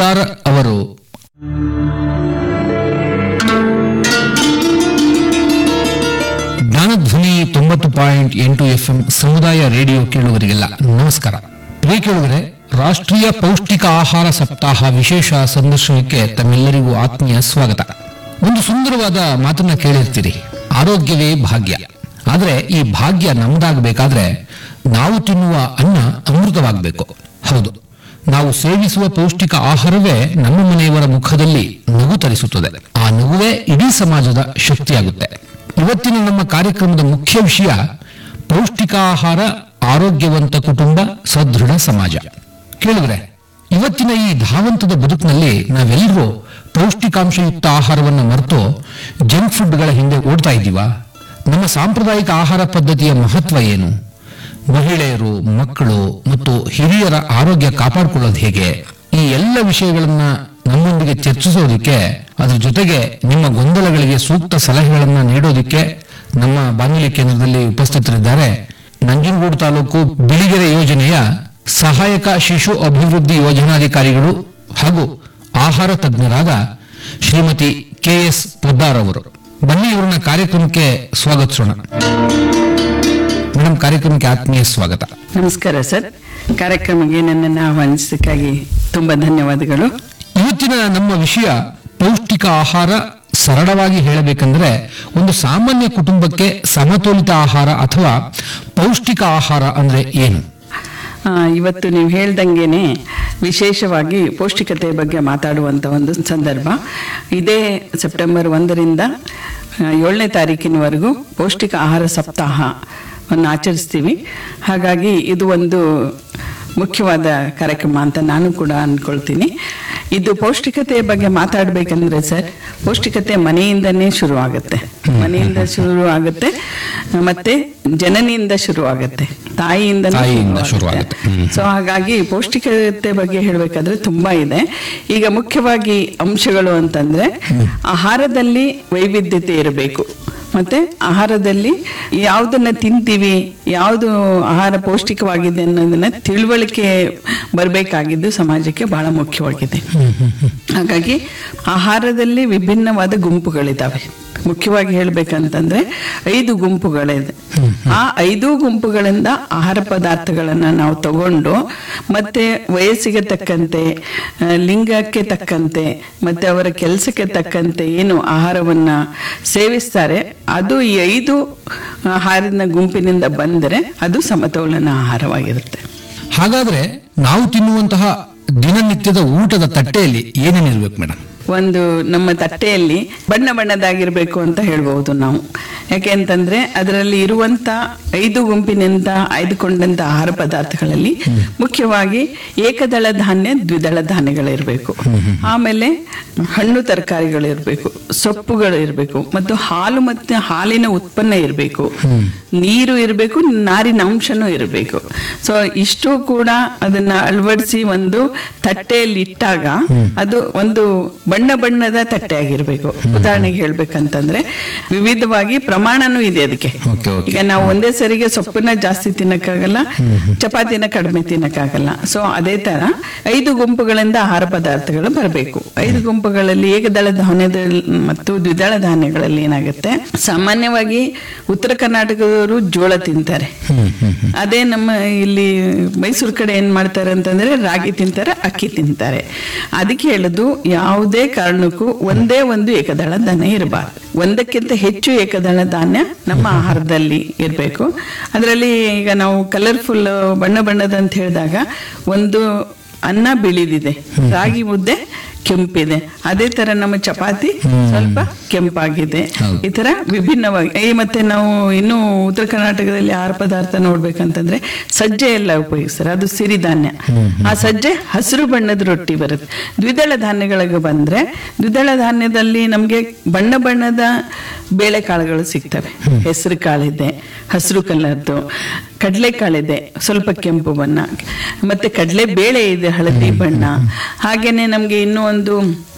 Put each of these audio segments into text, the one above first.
ಪೊದ್ದಾರ್ ಅವರು ಜ್ಞಾನಧ್ವನಿ ತೊಂಬತ್ತು ಪಾಯಿಂಟ್ ಎಂಟು ಎಫ್ಎಂ ಸಮುದಾಯ ರೇಡಿಯೋ ಕೇಳುವರಿಗೆಲ್ಲ ನಮಸ್ಕಾರ ಪ್ರಿಯ ಕೇಳುವರೆ ರಾಷ್ಟ್ರೀಯ ಪೌಷ್ಟಿಕ ಆಹಾರ ಸಪ್ತಾಹ ವಿಶೇಷ ಸಂದರ್ಶನಕ್ಕೆ ತಮ್ಮೆಲ್ಲರಿಗೂ ಆತ್ಮೀಯ ಸ್ವಾಗತ ಒಂದು ಸುಂದರವಾದ ಮಾತನ್ನ ಕೇಳಿರ್ತೀರಿ ಆರೋಗ್ಯವೇ ಭಾಗ್ಯ ಆದ್ರೆ ಈ ಭಾಗ್ಯ ನಮ್ದಾಗಬೇಕಾದ್ರೆ ನಾವು ತಿನ್ನುವ ಅನ್ನ ಅಮೃತವಾಗಬೇಕು ಹೌದು ನಾವು ಸೇವಿಸುವ ಪೌಷ್ಟಿಕ ಆಹಾರವೇ ನಮ್ಮ ಮನೆಯವರ ಮುಖದಲ್ಲಿ ನಗು ತರಿಸುತ್ತದೆ ಆ ನಗುವೇ ಇಡೀ ಸಮಾಜದ ಶಕ್ತಿಯಾಗುತ್ತೆ ಇವತ್ತಿನ ನಮ್ಮ ಕಾರ್ಯಕ್ರಮದ ಮುಖ್ಯ ವಿಷಯ ಪೌಷ್ಟಿಕ ಆಹಾರ ಆರೋಗ್ಯವಂತ ಕುಟುಂಬ ಸದೃಢ ಸಮಾಜ ಕೇಳಿದ್ರೆ ಇವತ್ತಿನ ಈ ಧಾವಂತದ ಬದುಕಿನಲ್ಲಿ ನಾವೆಲ್ಲರೂ ಪೌಷ್ಟಿಕಾಂಶಯುಕ್ತ ಆಹಾರವನ್ನು ಮರೆತು ಜಂಕ್ ಫುಡ್ಗಳ ಹಿಂದೆ ಓಡ್ತಾ ಇದ್ದೀವಾ ನಮ್ಮ ಸಾಂಪ್ರದಾಯಿಕ ಆಹಾರ ಪದ್ಧತಿಯ ಮಹತ್ವ ಏನು ಮಹಿಳೆಯರು ಮಕ್ಕಳು ಮತ್ತು ಹಿರಿಯರ ಆರೋಗ್ಯ ಕಾಪಾಡಿಕೊಳ್ಳೋದು ಹೇಗೆ ಈ ಎಲ್ಲ ವಿಷಯಗಳನ್ನ ನಮ್ಮೊಂದಿಗೆ ಚರ್ಚಿಸೋದಕ್ಕೆ ಅದ್ರ ಜೊತೆಗೆ ನಿಮ್ಮ ಗೊಂದಲಗಳಿಗೆ ಸೂಕ್ತ ಸಲಹೆಗಳನ್ನ ನೀಡೋದಕ್ಕೆ ನಮ್ಮ ಬಾನುಲಿ ಕೇಂದ್ರದಲ್ಲಿ ಉಪಸ್ಥಿತರಿದ್ದಾರೆ ನಂಜನಗೂಡು ತಾಲೂಕು ಬಿಳಿಗೆರೆ ಯೋಜನೆಯ ಸಹಾಯಕ ಶಿಶು ಅಭಿವೃದ್ಧಿ ಯೋಜನಾಧಿಕಾರಿಗಳು ಹಾಗೂ ಆಹಾರ ತಜ್ಞರಾದ ಶ್ರೀಮತಿ ಕೆ ಎಸ್ ಪೊದ್ದಾರ್ ಅವರು ಬನ್ನಿ ಇವರನ್ನ ಕಾರ್ಯಕ್ರಮಕ್ಕೆ ಸ್ವಾಗತಿಸೋಣ ಮೇಡಮ್ ಕಾರ್ಯಕ್ರಮಕ್ಕೆ ಆತ್ಮೀಯ ಸ್ವಾಗತ ನಮಸ್ಕಾರ ಸರ್ ಕಾರ್ಯಕ್ರಮಕ್ಕೆ ನನ್ನನ್ನು ಆಹ್ವಾನಿಸಕ್ಕಾಗಿ ತುಂಬಾ ಧನ್ಯವಾದಗಳು ಇವತ್ತಿನ ನಮ್ಮ ವಿಷಯ ಪೌಷ್ಟಿಕ ಆಹಾರ ಸರಳವಾಗಿ ಹೇಳಬೇಕಂದ್ರೆ ಒಂದು ಸಾಮಾನ್ಯ ಕುಟುಂಬಕ್ಕೆ ಸಮತೋಲಿತ ಆಹಾರ ಅಥವಾ ಪೌಷ್ಟಿಕ ಆಹಾರ ಅಂದ್ರೆ ಏನು ಆ, ಇವತ್ತು ನೀವು ಹೇಳ್ದಂಗೆನೆ ವಿಶೇಷವಾಗಿ ಪೌಷ್ಟಿಕತೆ ಬಗ್ಗೆ ಮಾತಾಡುವಂತ ಒಂದು ಸಂದರ್ಭ ಇದೇ ಸೆಪ್ಟೆಂಬರ್ ಒಂದರಿಂದ ಆ, ಏಳನೇ ತಾರೀಕಿನವರೆಗೂ ಪೌಷ್ಟಿಕ ಆಹಾರ ಸಪ್ತಾಹವನ್ನು ಆಚರಿಸ್ತೀವಿ ಹಾಗಾಗಿ ಇದು ಒಂದು ಮುಖ್ಯವಾದ ಕಾರ್ಯಕ್ರಮ ಅಂತ ನಾನು ಕೂಡ ಅನ್ಕೊಳ್ತೀನಿ ಇದು ಪೌಷ್ಟಿಕತೆಯ ಬಗ್ಗೆ ಮಾತಾಡ್ಬೇಕಂದ್ರೆ ಸರ್ ಪೌಷ್ಟಿಕತೆ ಮನೆಯಿಂದನೇ ಶುರು ಆಗುತ್ತೆ ಮನೆಯಿಂದ ಶುರು ಆಗುತ್ತೆ ಮತ್ತೆ ಜನನಿಯಿಂದ ಶುರು ಆಗುತ್ತೆ ತಾಯಿಯಿಂದ ತಾಯಿಯಿಂದ ಶುರು ಆಗುತ್ತೆ. ಹ್ಮ್. ಸೊ ಹಾಗಾಗಿ ಪೌಷ್ಟಿಕತೆ ಬಗ್ಗೆ ಹೇಳಬೇಕಾದ್ರೆ ತುಂಬಾ ಇದೆ ಈಗ ಮುಖ್ಯವಾಗಿ ಅಂಶಗಳು ಅಂತಂದ್ರೆ ಆಹಾರದಲ್ಲಿ ವೈವಿಧ್ಯತೆ ಇರಬೇಕು ಮತ್ತೆ ಆಹಾರದಲ್ಲಿ ಯಾವುದನ್ನ ತಿಂತೀವಿ ಯಾವುದು ಆಹಾರ ಪೌಷ್ಟಿಕವಾಗಿದೆ ಅನ್ನೋದನ್ನ ತಿಳುವಳಿಕೆ ಬರಬೇಕಾಗಿದ್ದು ಸಮಾಜಕ್ಕೆ ಬಹಳ ಮುಖ್ಯವಾಗಿದೆ ಹಾಗಾಗಿ ಆಹಾರದಲ್ಲಿ ವಿಭಿನ್ನವಾದ ಗುಂಪುಗಳಿದ್ದಾವೆ ಮುಖ್ಯವಾಗಿ ಹೇಳ್ಬೇಕಂತಂದ್ರೆ ಐದು ಗುಂಪುಗಳಿದೆ ಆ ಐದು ಗುಂಪುಗಳಿಂದ ಆಹಾರ ಪದಾರ್ಥಗಳನ್ನ ನಾವು ತಗೊಂಡು ಮತ್ತೆ ವಯಸ್ಸಿಗೆ ತಕ್ಕಂತೆ ಆ, ಲಿಂಗಕ್ಕೆ ತಕ್ಕಂತೆ ಮತ್ತೆ ಅವರ ಕೆಲಸಕ್ಕೆ ತಕ್ಕಂತೆ ಏನು ಆಹಾರವನ್ನ ಸೇವಿಸ್ತಾರೆ ಅದು ಈ ಐದು ಆಹಾರದ ಗುಂಪಿನಿಂದ ಬಂದರೆ ಅದು ಸಮತೋಲನ ಆಹಾರವಾಗಿರುತ್ತೆ ಹಾಗಾದ್ರೆ ನಾವು ತಿನ್ನುವಂತಹ ದಿನನಿತ್ಯದ ಊಟದ ತಟ್ಟೆಯಲ್ಲಿ ಏನೇನಿರ್ಬೇಕು ಮೇಡಮ್ ಒಂದು ನಮ್ಮ ತಟ್ಟೆಯಲ್ಲಿ ಬಣ್ಣ ಬಣ್ಣದಾಗಿರ್ಬೇಕು ಅಂತ ಹೇಳ್ಬಹುದು ನಾವು ಯಾಕೆ ಅಂತಂದ್ರೆ ಅದರಲ್ಲಿ ಇರುವಂತ ಐದು ಗುಂಪಿನಿಂದ ಆಯ್ದುಕೊಂಡಂತ ಆಹಾರ ಪದಾರ್ಥಗಳಲ್ಲಿ ಮುಖ್ಯವಾಗಿ ಏಕದಳ ಧಾನ್ಯ ದ್ವಿದಳ ಧಾನ್ಯಗಳಿರ್ಬೇಕು ಆಮೇಲೆ ಹಣ್ಣು ತರಕಾರಿಗಳು ಇರಬೇಕು ಸೊಪ್ಪುಗಳು ಇರಬೇಕು ಮತ್ತು ಹಾಲು ಮತ್ತೆ ಹಾಲಿನ ಉತ್ಪನ್ನ ಇರಬೇಕು ನೀರು ಇರಬೇಕು ನಾರಿನ ಅಂಶನೂ ಇರಬೇಕು ಸೊ ಇಷ್ಟು ಕೂಡ ಅದನ್ನ ಅಳವಡಿಸಿ ಒಂದು ತಟ್ಟೆಯಲ್ಲಿ ಇಟ್ಟಾಗ ಅದು ಒಂದು ಬಣ್ಣ ಬಣ್ಣದ ತಟ್ಟೆ ಆಗಿರ್ಬೇಕು ಉದಾಹರಣೆಗೆ ಹೇಳ್ಬೇಕಂತಂದ್ರೆ ವಿವಿಧವಾಗಿ ಪ್ರಮಾಣನೂ ಇದೆ ಅದಕ್ಕೆ Okay, okay. ಈಗ ನಾವು ಒಂದೇ ಸರಿಗೆ ಸೊಪ್ಪನ್ನ ಜಾಸ್ತಿ ತಿನ್ನಕ್ಕಾಗಲ್ಲ ಚಪಾತಿನ ಕಡಿಮೆ ತಿನ್ನಕ್ಕಾಗಲ್ಲ ಸೊ ಅದೇ ತರ ಐದು ಗುಂಪುಗಳಿಂದ ಆಹಾರ ಪದಾರ್ಥಗಳು ಬರಬೇಕು ಐದು ಗುಂಪುಗಳಲ್ಲಿ ಏಕದಳ ಧಾನ್ಯದ ಮತ್ತು ದ್ವಿದಳ ಧಾನ್ಯಗಳಲ್ಲಿ ಏನಾಗುತ್ತೆ ಸಾಮಾನ್ಯವಾಗಿ ಉತ್ತರ ಕರ್ನಾಟಕದವರು ಜೋಳ ತಿಂತಾರೆ ಅದೇ ನಮ್ಮ ಇಲ್ಲಿ ಮೈಸೂರು ಕಡೆ ಏನ್ ಮಾಡ್ತಾರೆ ಅಂತಂದ್ರೆ ರಾಗಿ ತಿಂತಾರೆ ಅಕ್ಕಿ ತಿಂತಾರೆ ಅದಕ್ಕೆ ಹೇಳುದು ಯಾವುದೇ ಕಾರಣಕ್ಕೂ ಒಂದೇ ಒಂದು ಏಕದಳ ಧಾನ್ಯ ಇರಬಾರ್ದು ಒಂದಕ್ಕಿಂತ ಹೆಚ್ಚು ಏಕದಳ ಧಾನ್ಯ ನಮ್ಮ ಆಹಾರದಲ್ಲಿ ಇರಬೇಕು ಅದರಲ್ಲಿ ಈಗ ನಾವು ಕಲರ್ಫುಲ್ ಬಣ್ಣ ಬಣ್ಣದ ಅಂತ ಹೇಳಿದಾಗ ಒಂದು ಅನ್ನ ಬಿಳಿದಿದೆ ರಾಗಿ ಮುದ್ದೆ ಕೆಂಪಿದೆ ಅದೇ ತರ ನಮ್ಮ ಚಪಾತಿ ಸ್ವಲ್ಪ ಕೆಂಪಾಗಿದೆ ಹೌದು. ಈ ತರ ವಿಭಿನ್ನವಾಗಿ ಈ ಮತ್ತೆ ನಾವು ಇನ್ನು ಉತ್ತರ ಕರ್ನಾಟಕದಲ್ಲಿ ಆಹಾರ ಪದಾರ್ಥ ನೋಡ್ಬೇಕಂತಂದ್ರೆ ಸಜ್ಜೆ ಎಲ್ಲ ಉಪಯೋಗಿಸ್ತಾರೆ ಅದು ಸಿರಿಧಾನ್ಯ ಆ ಸಜ್ಜೆ ಹಸಿರು ಬಣ್ಣದ ರೊಟ್ಟಿ ಬರುತ್ತೆ ದ್ವಿದಳ ಧಾನ್ಯಗಳಿಗೆ ಬಂದ್ರೆ ದ್ವಿದಳ ಧಾನ್ಯದಲ್ಲಿ ನಮ್ಗೆ ಬಣ್ಣ ಬಣ್ಣದ ಬೇಳೆಕಾಳುಗಳು ಸಿಗ್ತವೆ ಹೆಸರು ಕಾಳಿದೆ ಹಸಿರು ಕಲರ್ದು ಕಡಲೆಕಾಳಿದೆ ಸ್ವಲ್ಪ ಕೆಂಪು ಬಣ್ಣ ಮತ್ತೆ ಕಡಲೆ ಬೇಳೆ ಇದೆ ಹಳದಿ ಬಣ್ಣ ಹಾಗೇನೆ ನಮ್ಗೆ ಇನ್ನೂ ಒಂದು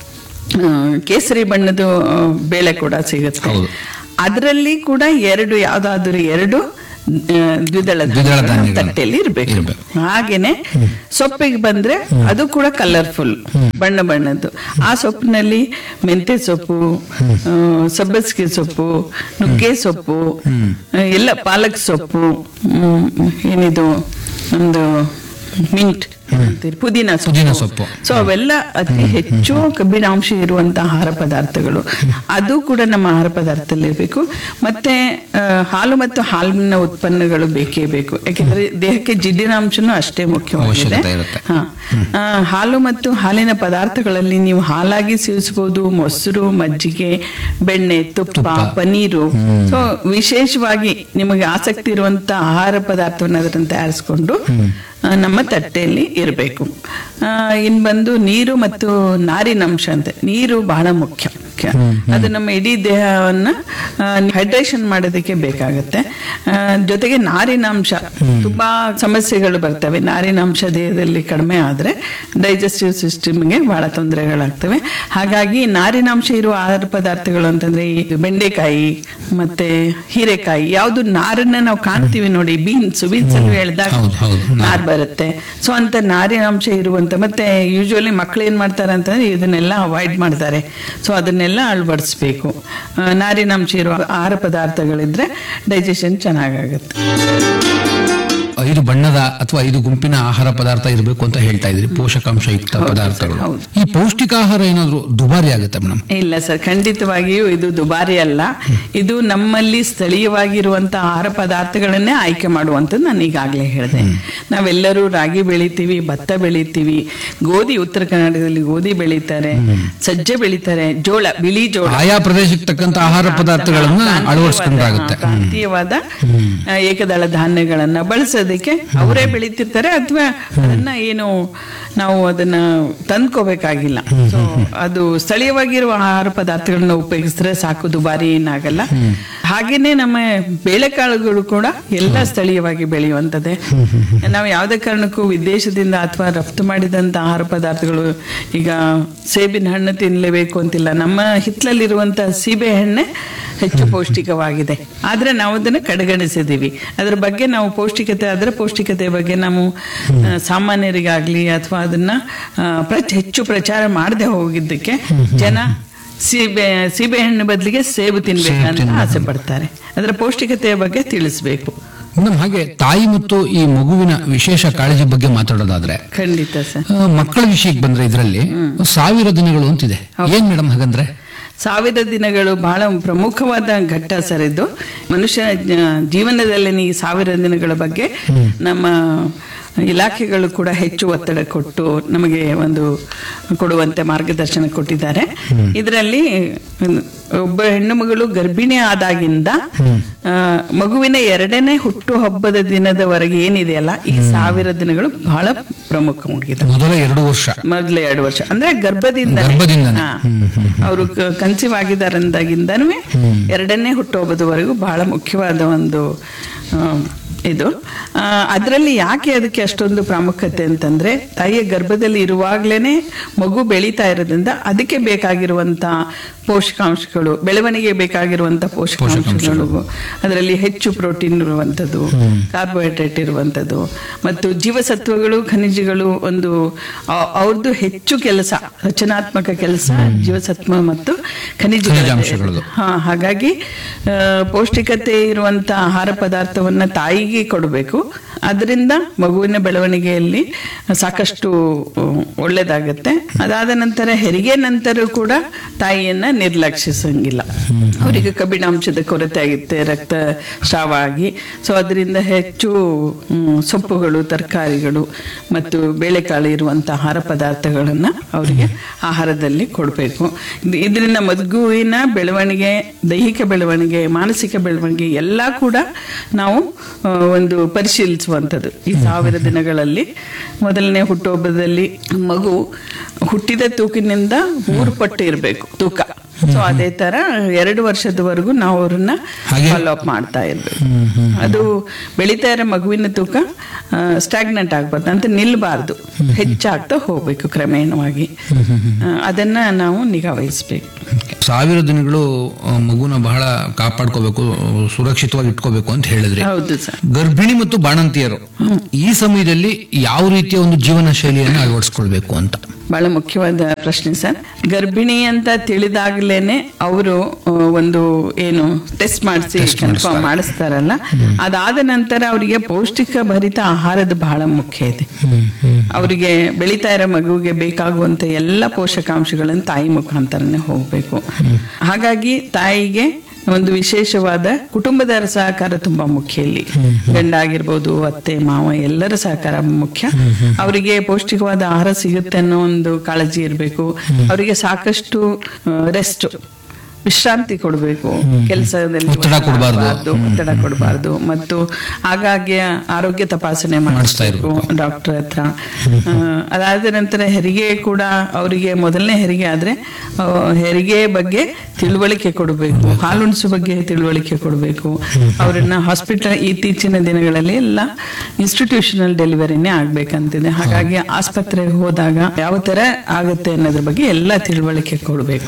ಆ, ಕೇಸರಿ ಬಣ್ಣದ ಆ, ಬೇಳೆ ಕೂಡ ಸಿಗುತ್ತೆ ಹೌದು. ಅದರಲ್ಲಿ ಕೂಡ ಎರಡು ಯಾವ್ದಾದ್ರು ಎರಡು ದ್ವಿದಳ ದ್ವಿದಳ ಧಾನ್ಯಗಳು ಧಾನ್ಯಗಳು ತಟ್ಟೆಯಲ್ಲಿ ಇರ್ಬೇಕು ಇರ್ಬೇಕು. ಹಾಗೇನೆ ಸೊಪ್ಪಿಗೆ ಬಂದ್ರೆ ಅದು ಕೂಡ ಕಲರ್ಫುಲ್ ಬಣ್ಣ ಬಣ್ಣದ್ದು ಆ ಸೊಪ್ಪಿನಲ್ಲಿ ಮೆಂತೆ ಸೊಪ್ಪು ಆ, ಸಬ್ಬಸಿಗೆ ಸೊಪ್ಪು ನುಗ್ಗೆ ಸೊಪ್ಪು ಆ, ಎಲ್ಲ ಪಾಲಕ್ ಸೊಪ್ಪು ಹ್ಮ್, ಏನಿದು ಒಂದು ಮಿಂಟ್ ಏನಂತೀರಿ? ಪುದೀನ ಪುದೀನ ಸೊಪ್ಪು. ಸೊ ಅವೆಲ್ಲ ಅತಿ ಹೆಚ್ಚು ಕಬ್ಬಿಣಾಂಶ ಇರುವಂತಹ ಆಹಾರ ಪದಾರ್ಥಗಳು ಅದು ಕೂಡ ನಮ್ಮ ಆಹಾರ ಪದಾರ್ಥದಲ್ಲಿ ಇರಬೇಕು ಮತ್ತೆ ಆ, ಹಾಲು ಮತ್ತು ಹಾಲಿನ ಉತ್ಪನ್ನಗಳು ಬೇಕೇ ಬೇಕು ಯಾಕೆಂದ್ರೆ ದೇಹಕ್ಕೆ ಜಿಡ್ಡಿನಾಂಶನೂ ಅಷ್ಟೇ ಮುಖ್ಯವಾಗಿದೆ ಅವಶ್ಯಕತೆ ಇರುತ್ತೆ. ಹಾ. ಆ, ಹಾಲು ಮತ್ತು ಹಾಲಿನ ಪದಾರ್ಥಗಳಲ್ಲಿ ನೀವು ಹಾಲಾಗಿ ಸೇವಿಸಬಹುದು ಮೊಸರು ಮಜ್ಜಿಗೆ ಬೆಣ್ಣೆ ತುಪ್ಪ ಪನೀರು ಸೊ ವಿಶೇಷವಾಗಿ ನಿಮಗೆ ಆಸಕ್ತಿ ಇರುವಂತ ಆಹಾರ ಪದಾರ್ಥವನ್ನು ಅದನ್ನು ತಯಾರಿಸಿಕೊಂಡು ಆ, ನಮ್ಮ ತಟ್ಟೆಯಲ್ಲಿ ಇರಬೇಕು ಇನ್ ಬಂದು ನೀರು ಮತ್ತು ನಾರಿನಂಶ ಅಂತ ನೀರು ಬಹಳ ಮುಖ್ಯ ಮುಖ್ಯ ಅದು ನಮ್ಮ ಇಡೀ ದೇಹವನ್ನ ಹೈಡ್ರೇಷನ್ ಮಾಡೋದಕ್ಕೆ ಬೇಕಾಗುತ್ತೆ ಆ, ಜೊತೆಗೆ ನಾರಿನಾಂಶ ತುಂಬಾ ಸಮಸ್ಯೆಗಳು ಬರ್ತವೆ ನಾರಿನಾಂಶ ದೇಹದಲ್ಲಿ ಕಡಿಮೆ ಆದ್ರೆ ಡೈಜೆಸ್ಟಿವ್ ಸಿಸ್ಟಮ್ಗೆ ಬಹಳ ತೊಂದರೆಗಳಾಗ್ತವೆ ಹಾಗಾಗಿ ನಾರಿನಾಂಶ ಇರುವ ಆಹಾರ ಪದಾರ್ಥಗಳು ಅಂತಂದ್ರೆ ಈ ಬೆಂಡೆಕಾಯಿ ಮತ್ತೆ ಹೀರೆಕಾಯಿ ಯಾವುದು ನಾರನ್ನ ನಾವು ಕಾಣ್ತೀವಿ ನೋಡಿ ಬೀನ್ಸ್ ಬೀನ್ಸ್ ಅಲ್ಲಿ ಹೇಳ್ದಾಗ ಹೌದು, ಹೌದು. ನಾರ್ ಬರುತ್ತೆ ಸೊ ಅಂತ ನಾರಿನಾಂಶ ಇರುವಂತ ಮತ್ತೆ ಯೂಶುವಲಿ ಮಕ್ಳು ಏನ್ ಮಾಡ್ತಾರೆ ಅಂತಂದ್ರೆ ಇದನ್ನೆಲ್ಲ ಅವಾಯ್ಡ್ ಮಾಡ್ತಾರೆ ಸೊ ಅದನ್ನೆಲ್ಲ ಅಳವಡಿಸ್ಬೇಕು ಆ, ನಾರಿನಾಂಶ ಇರುವ ಆಹಾರ ಪದಾರ್ಥಗಳಿದ್ರೆ ಡೈಜೆಷನ್ ಚೆನ್ನಾಗಾಗುತ್ತೆ ಐದು ಬಣ್ಣದ ಅಥವಾ ಐದು ಗುಂಪಿನ ಆಹಾರ ಪದಾರ್ಥ ಇರಬೇಕು ಅಂತ ಹೇಳ್ತಾ ಇದ್ರಿ ಪೋಷಕಾಂಶಯುಕ್ತ ಪದಾರ್ಥಗಳು ಹೌದು. ಈ ಪೌಷ್ಟಿಕಾಹಾರ ಏನಾದ್ರು ದುಬಾರಿ ಆಗುತ್ತೆ ಮೇಡಮ್ ಇಲ್ಲ ಸರ್ ಖಂಡಿತವಾಗಿಯೂ ಇದು ದುಬಾರಿ ಅಲ್ಲ ಇದು ನಮ್ಮಲ್ಲಿ ಸ್ಥಳೀಯವಾಗಿರುವಂತಹ ಆಹಾರ ಪದಾರ್ಥಗಳನ್ನೇ ಆಯ್ಕೆ ಮಾಡುವಂಥದ್ದು ನಾನು ಈಗಾಗಲೇ ಹೇಳಿದೆ ನಾವೆಲ್ಲರೂ ರಾಗಿ ಬೆಳಿತೀವಿ ಭತ್ತ ಬೆಳಿತೀವಿ ಗೋಧಿ ಉತ್ತರ ಕರ್ನಾಟಕದಲ್ಲಿ ಗೋಧಿ ಬೆಳೀತಾರೆ ಸಜ್ಜೆ ಬೆಳೀತಾರೆ ಜೋಳ ಬಿಳಿ ಜೋಳ ಆಯಾ ಪ್ರದೇಶಕ್ಕೆ ತಕ್ಕಂತ ಆಹಾರ ಪದಾರ್ಥಗಳನ್ನ ಪ್ರಾಂತೀಯವಾದ- ಅಳವಡಿಸ್ಕೊಂಡ್ರಾಗುತ್ತೆ ಹಾ, ಪ್ರಾಂತೀಯವಾದ ಆ, ಏಕದಳ ಧಾನ್ಯಗಳನ್ನ ಬಳಸೋದಕ್ಕೆ ಅವರೇ ಬೆಳೀತಿರ್ತಾರೆ ಅಥವಾ ಅದನ್ನ ಏನು ನಾವು ಅದನ್ನ ತಂದ್ಕೋಬೇಕಾಗಿಲ್ಲ ಸೊ ಅದು ಸ್ಥಳೀಯವಾಗಿರುವ ಆಹಾರ ಪದಾರ್ಥಗಳನ್ನ ಉಪಯೋಗಿಸಿದ್ರೆ ಸಾಕು ದುಬಾರಿ ಏನಾಗಲ್ಲ ಹಾಗೇನೆ ನಮ್ಮ ಬೇಳೆಕಾಳುಗಳು ಕೂಡ ಎಲ್ಲ ಸ್ಥಳೀಯವಾಗಿ ಬೆಳೆಯುವಂಥದ್ದೇ ನಾವು ಯಾವುದೇ ಕಾರಣಕ್ಕೂ ವಿದೇಶದಿಂದ ಅಥವಾ ರಫ್ತು ಮಾಡಿದಂತ ಆಹಾರ ಪದಾರ್ಥಗಳು ಈಗ ಸೇಬಿನ ಹಣ್ಣು ತಿನ್ನಲೇಬೇಕು ಅಂತಿಲ್ಲ ನಮ್ಮ ಹಿತ್ತಲಲ್ಲಿರುವಂತ ಸೀಬೆ ಹಣ್ಣೆ ಹೆಚ್ಚು ಪೌಷ್ಟಿಕವಾಗಿದೆ ಆದ್ರೆ ನಾವು ಅದನ್ನ ಕಡೆಗಣಿಸಿದೀವಿ ಅದ್ರ ಬಗ್ಗೆ ನಾವು ಪೌಷ್ಟಿಕತೆ ಅದರ ಪೌಷ್ಟಿಕತೆ ಬಗ್ಗೆ ನಾವು ಆ, ಸಾಮಾನ್ಯರಿಗಾಗ್ಲಿ ಅಥವಾ ಅದನ್ನ ಆ, ಪ್ರಚ್- ಹೆಚ್ಚು ಪ್ರಚಾರ ಮಾಡದೆ ಹೋಗಿದ್ದಕ್ಕೆ ಜನ ಸೀಬೆ ಸೀಬೆ ಹಣ್ಣು ಬದಲಿಗೆ ಸೇಬು ತಿನ್ಬೇಕಂತ ಆಸೆ ಪಡ್ತಾರೆ ಅದರ ಪೌಷ್ಟಿಕತೆಯ ಬಗ್ಗೆ ತಿಳಿಸ್ಬೇಕು ಮೇಡಮ್ ಹಾಗೆ ತಾಯಿ ಮತ್ತು ಈ ಮಗುವಿನ ವಿಶೇಷ ಕಾಳಜಿ ಬಗ್ಗೆ ಮಾತಾಡೋದಾದ್ರೆ ಖಂಡಿತ ಸರ್ ಆ, ಮಕ್ಕಳ ವಿಷಯಕ್ಕೆ ಬಂದ್ರೆ ಇದರಲ್ಲಿ ಸಾವಿರ ದಿನಗಳು ಅಂತಿದೆ ಏನ್ ಮೇಡಮ್ ಹಾಗಂದ್ರೆ ಸಾವಿರ ದಿನಗಳು ಬಹಳ ಪ್ರಮುಖವಾದ ಘಟ್ಟ ಸರ್ ಇದು ಮನುಷ್ಯ ಜ- ಜೀವನದಲ್ಲಿ ಈ ಸಾವಿರ ದಿನಗಳ ಬಗ್ಗೆ ನಮ್ಮ ಇಲಾಖೆಗಳು ಕೂಡ ಹೆಚ್ಚು ಒತ್ತಡ ಕೊಟ್ಟು ನಮಗೆ ಒಂದು ಕೊಡುವಂತೆ ಮಾರ್ಗದರ್ಶನ ಕೊಟ್ಟಿದ್ದಾರೆ ಇದರಲ್ಲಿ ಒಬ್ಬ ಹೆಣ್ಣು ಮಗಳು ಗರ್ಭಿಣಿ ಆದಾಗಿಂದ ಆ, ಮಗುವಿನ ಎರಡನೇ ಹುಟ್ಟು ಹಬ್ಬದ ದಿನದವರೆಗೆ ಏನಿದೆಯಲ್ಲ ಈ ಸಾವಿರ ದಿನಗಳು ಬಹಳ ಪ್ರಮುಖವಾಗಿದೆ ಮೊದಲ ಎರಡು ವರ್ಷ ಮೊದಲ ಎರಡು ವರ್ಷ ಅಂದ್ರೆ ಗರ್ಭದಿಂದ ಗರ್ಭದಿಂದನೇ. ಅವರು ಕನ್ಸೀವ್ ಆಗಿದ್ದಾರಂದಾಗಿಂದನೂ ಎರಡನೇ ಹುಟ್ಟುಹಬ್ಬದವರೆಗೂ ಬಹಳ ಮುಖ್ಯವಾದ ಒಂದು ಆ, ಇದು ಅದರಲ್ಲಿ ಯಾಕೆ ಅದಕ್ಕೆ ಅಷ್ಟೊಂದು ಪ್ರಾಮುಖ್ಯತೆ ಅಂತಂದ್ರೆ ತಾಯಿಯ ಗರ್ಭದಲ್ಲಿ ಇರುವಾಗ್ಲೇನೆ ಮಗು ಬೆಳೀತಾ ಇರೋದ್ರಿಂದ ಅದಕ್ಕೆ ಬೇಕಾಗಿರುವಂತ ಪೋಷಕಾಂಶಗಳು ಬೆಳವಣಿಗೆ ಬೇಕಾಗಿರುವಂತ ಪೋಷಕಾಂಶಗಳು ಅದರಲ್ಲಿ ಹೆಚ್ಚು ಪ್ರೋಟೀನ್ ಇರುವಂತದ್ದು ಕಾರ್ಬೋಹೈಡ್ರೇಟ್ ಇರುವಂತದ್ದು ಮತ್ತು ಜೀವಸತ್ವಗಳು ಖನಿಜಗಳು ಒಂದು ಆ- ಅವ್ರದ್ದು ಹೆಚ್ಚು ಕೆಲಸ ರಚನಾತ್ಮಕ ಕೆಲಸ ಜೀವಸತ್ವ ಮತ್ತು ಖನಿಜಗಳ ಖನಿಜಾಂಶಗಳದ್ದು. ಹಾ ಹಾಗಾಗಿ ಆ, ಪೌಷ್ಟಿಕತೆ ಇರುವಂತ ಆಹಾರ ಪದಾರ್ಥವನ್ನ ತಾಯಿಗೆ ಕೊಡಬೇಕು ಅದರಿಂದ ಮಗುವಿನ ಬೆಳವಣಿಗೆಯಲ್ಲಿ ಸಾಕಷ್ಟು ಆ, ಒಳ್ಳೇದಾಗತ್ತೆ ಅದಾದ ನಂತರ ಹೆರಿಗೆ ನಂತರ ಕೂಡ ತಾಯಿಯನ್ನ ನಿರ್ಲಕ್ಷಿಸಂಗಿಲ್ಲ ಅವರಿಗೆ ಕಬ್ಬಿಣಾಂಶದ ಕೊರತೆ ಆಗುತ್ತೆ ರಕ್ತ ಸ್ರಾವ ಆಗಿ ಸೊ ಅದರಿಂದ ಹೆಚ್ಚು ಹ್ಮ್, ಸೊಪ್ಪುಗಳು ತರಕಾರಿಗಳು ಮತ್ತು ಬೇಳೆಕಾಳು ಇರುವಂತ ಆಹಾರ ಪದಾರ್ಥಗಳನ್ನ ಅವರಿಗೆ ಆಹಾರದಲ್ಲಿ ಕೊಡಬೇಕು ಇದರಿಂದ ಮಗುವಿನ ಬೆಳವಣಿಗೆ ದೈಹಿಕ ಬೆಳವಣಿಗೆ ಮಾನಸಿಕ ಬೆಳವಣಿಗೆ ಎಲ್ಲ ಕೂಡ ನಾವು ಆ, ಒಂದು ಪರಿಶೀಲಿಸುವಂಥದ್ದು ಈ ಸಾವಿರ ದಿನಗಳಲ್ಲಿ ಮೊದಲನೇ ಹುಟ್ಟುಹಬ್ಬದಲ್ಲಿ ಮಗು ಹುಟ್ಟಿದ ತೂಕಿನಿಂದ ಮೂರು ಪಟ್ಟು ಇರಬೇಕು ತೂಕ ಸೊ ಅದೇ ತರ ಎರಡು ವರ್ಷದವರೆಗೂ ನಾವು ಅವ್ರನ್ನ ಹಾಗೆ? ಫಾಲೋ ಅಪ್ ಮಾಡ್ತಾ ಇರ್ಬೇಕು ಅದು ಬೆಳೀತಾ ಇರೋ ಮಗುವಿನ ತೂಕ ಸ್ಟಾಗ್ನೆಂಟ್ ಆಗ್ಬಾರ್ದು ಅಂತ ನಿಲ್ಬಾರ್ದು ಹೆಚ್ಚಾಗ್ತಾ ಹೋಗ್ಬೇಕು ಕ್ರಮೇಣವಾಗಿ ಆ, ಅದನ್ನ ನಾವು ನಿಗಾ ವಹಿಸ್ಬೇಕು ಸಾವಿರ ದಿನಗಳು ಆ, ಮಗುನ ಬಹಳ ಕಾಪಾಡ್ಕೋಬೇಕು ಸುರಕ್ಷಿತವಾಗಿ ಇಟ್ಕೋಬೇಕು ಅಂತ ಹೇಳಿದ್ರಿ ಹೌದು ಸರ್ ಗರ್ಭಿಣಿ ಮತ್ತು ಬಾಣಂತಿಯರು ಈ ಸಮಯದಲ್ಲಿ ಯಾವ ರೀತಿಯ ಒಂದು ಜೀವನ ಶೈಲಿಯನ್ನು ಅಳವಡಿಸ್ಕೊಳ್ಬೇಕು ಅಂತ ಬಹಳ ಮುಖ್ಯವಾದ ಪ್ರಶ್ನೆ ಸರ್ ಗರ್ಭಿಣಿ ಅಂತ ತಿಳಿದಾಗ್ಲೇನೆ ಅವರು ಒಂದು ಏನು ಟೆಸ್ಟ್ ಮಾಡಿಸಿ ಕನ್ಫರ್ಮ್ ಮಾಡಿಸ್ತಾರಲ್ಲ ಅದಾದ ನಂತರ ಅವರಿಗೆ ಪೌಷ್ಟಿಕ ಭರಿತ ಆಹಾರದ ಬಹಳ ಮುಖ್ಯ ಇದೆ ಅವರಿಗೆ ಬೆಳೀತಾ ಇರೋ ಮಗುವಿಗೆ ಬೇಕಾಗುವಂತ ಎಲ್ಲ ಪೋಷಕಾಂಶಗಳನ್ನು ತಾಯಿ ಮುಖಾಂತರನೇ ಹೋಗ್ಬೇಕು ಹಾಗಾಗಿ ತಾಯಿಗೆ ಒಂದು ವಿಶೇಷವಾದ ಕುಟುಂಬದವರ ಸಹಕಾರ ತುಂಬಾ ಮುಖ್ಯ ಇಲ್ಲಿ ಗಂಡ ಆಗಿರ್ಬೋದು ಅತ್ತೆ ಮಾವ ಎಲ್ಲರ ಸಹಕಾರ ಮುಖ್ಯ ಅವರಿಗೆ ಪೌಷ್ಟಿಕವಾದ ಆಹಾರ ಸಿಗುತ್ತೆ ಅನ್ನೋ ಒಂದು ಕಾಳಜಿ ಇರಬೇಕು ಅವರಿಗೆ ಸಾಕಷ್ಟು ರೆಸ್ಟ್ ವಿಶ್ರಾಂತಿ ಕೊಡಬೇಕು ಕೆಲಸದಲ್ಲಿ ಒತ್ತಡ ಕೊಡ್ಬಾರ್ದು. ಆಗ್ಬಾರ್ದು, ಒತ್ತಡ ಕೊಡಬಾರ್ದು ಮತ್ತು ಆಗಾಗ್ಗೆ ಆರೋಗ್ಯ ತಪಾಸಣೆ ಮಾಡಿಸ್ತಾ ಮಾಡಿಸ್ಬೇಕು ಡಾಕ್ಟರ್ ಹತ್ರ ಆ, ಅದಾದ ನಂತರ ಹೆರಿಗೆ ಕೂಡ ಅವರಿಗೆ ಮೊದಲನೇ ಹೆರಿಗೆ ಆದ್ರೆ ಆ, ಹೆರಿಗೆ ಬಗ್ಗೆ ತಿಳುವಳಿಕೆ ಕೊಡಬೇಕು ಹಾಲುಣಿಸು ಬಗ್ಗೆ ತಿಳುವಳಿಕೆ ಕೊಡಬೇಕು ಅವರನ್ನ ಹಾಸ್ಪಿಟಲ್ ಇತ್ತೀಚಿನ ದಿನಗಳಲ್ಲಿ ಎಲ್ಲ ಇನ್ಸ್ಟಿಟ್ಯೂಷನಲ್ ಡೆಲಿವರಿನೇ ಆಗ್ಬೇಕಂತಿದೆ ಹಾಗಾಗಿ ಆಸ್ಪತ್ರೆಗೆ ಹೋದಾಗ ಯಾವ ತರ ಆಗುತ್ತೆ ಅನ್ನೋದ್ರ ಬಗ್ಗೆ ಎಲ್ಲ ತಿಳುವಳಿಕೆ ಕೊಡಬೇಕು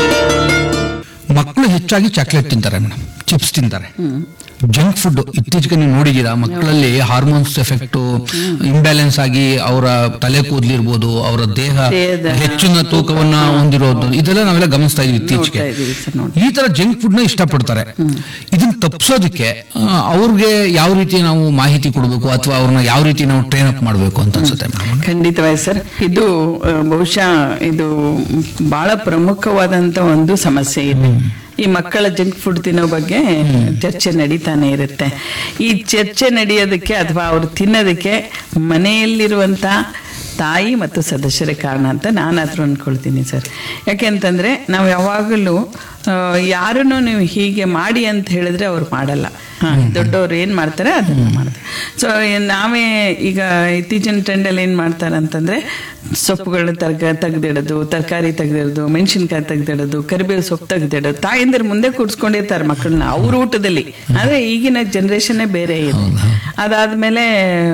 ಮಕ್ಕಳು ಹೆಚ್ಚಾಗಿ ಚಾಕ್ಲೇಟ್ ತಿಂತಾರೆ ಮೇಡಮ್ ಚಿಪ್ಸ್ ತಿಂತಾರೆ ಜಂಕ್ ಫುಡ್ ಇತ್ತೀಚೆಗೆ ನೀವು ನೋಡಿದೀರಾ ಮಕ್ಕಳಲ್ಲಿ ಹಾರ್ಮೋನ್ಸ್ ಎಫೆಕ್ಟ್ ಇಂಬ್ಯಾಲೆನ್ಸ್ ಆಗಿ ಅವರ ತಲೆ ಕೂದಲಿರ್ಬೋದು ಅವರ ದೇಹ ದೇಹದ- ಹೆಚ್ಚಿನ ತೂಕವನ್ನ ಹೊಂದಿರೋದು ಇದೆಲ್ಲ ನಾವೆಲ್ಲ ಗಮನಿಸ್ತಾ ಇದೀವಿ ಇತ್ತೀಚೆಗೆ ನೋಡ್ತಾ ಇದೀವಿ ಸರ್ ನೋಡಿ ಈ ತರ ಜಂಕ್ ಫುಡ್ ನ ಇಷ್ಟಪಡ್ತಾರೆ ಇದನ್ನ ತಪ್ಪಿಸೋದಕ್ಕೆ ಆ, ಅವ್ರಿಗೆ ಯಾವ ರೀತಿ ನಾವು ಮಾಹಿತಿ ಕೊಡಬೇಕು ಅಥವಾ ಅವ್ರನ್ನ ಯಾವ ರೀತಿ ನಾವು ಟ್ರೈನ್ ಅಪ್ ಮಾಡಬೇಕು ಅಂತ ಅನ್ಸುತ್ತೆ ಮೇಡಮ್ ಖಂಡಿತವಾಗಿ ಸರ್ ಇದು ಆ, ಬಹುಶಃ ಇದು ಬಹಳ ಪ್ರಮುಖವಾದಂತ ಒಂದು ಸಮಸ್ಯೆ ಇದೆ ಈ ಮಕ್ಕಳ ಜಂಕ್ ಫುಡ್ ತಿನ್ನೋ ಬಗ್ಗೆ ಚರ್ಚೆ ನಡೀತಾನೆ ಇರುತ್ತೆ ಈ ಚರ್ಚೆ ನಡೆಯೋದಕ್ಕೆ ಅಥವಾ ಅವ್ರು ತಿನ್ನೋದಕ್ಕೆ ಮನೆಯಲ್ಲಿರುವಂತ ತಾಯಿ ಮತ್ತು ಸದಸ್ಯರ ಕಾರಣ ಅಂತ ನಾನಾದ್ರೂ ಅನ್ಕೊಳ್ತೀನಿ ಸರ್ ಯಾಕೆಂತಂದ್ರೆ ನಾವು ಯಾವಾಗಲೂ ಯಾರನ್ನು ನೀವು ಹೀಗೆ ಮಾಡಿ ಅಂತ ಹೇಳಿದ್ರೆ ಅವ್ರು ಮಾಡಲ್ಲ ಹಾ, ದೊಡ್ಡವ್ರು ಏನ್ ಮಾಡ್ತಾರೆ ಅದನ್ನ ಮಾಡ್ತಾರೆ ಸೊ ನಾವೇ ಈಗ ಇತ್ತೀಚಿನ ಟ್ರೆಂಡಲ್ಲಿ ಏನ್ ಮಾಡ್ತಾರೆ ಅಂತಂದ್ರೆ ಸೊಪ್ಪುಗಳನ್ನ ತರ್ಕ ತೆಗ್ದಿಡೋದು ತರಕಾರಿ ತೆಗ್ದಿಡೋದು ಮೆಣಸಿನ್ಕಾಯಿ ತೆಗ್ದಿಡೋದು ಕರಿಬೇವು ಸೊಪ್ಪು ತೆಗ್ದಿಡೋದು ತಾಯಂದಿರು ಮುಂದೆ ಕೂಡ್ಸ್ಕೊಂಡಿರ್ತಾರೆ ಮಕ್ಕಳನ್ನ ಅವ್ರ ಊಟದಲ್ಲಿ ಆದ್ರೆ ಈಗಿನ ಜನರೇಷನ್ನೇ ಬೇರೆ ಇದೆ ಅದಾದ್ಮೇಲೆ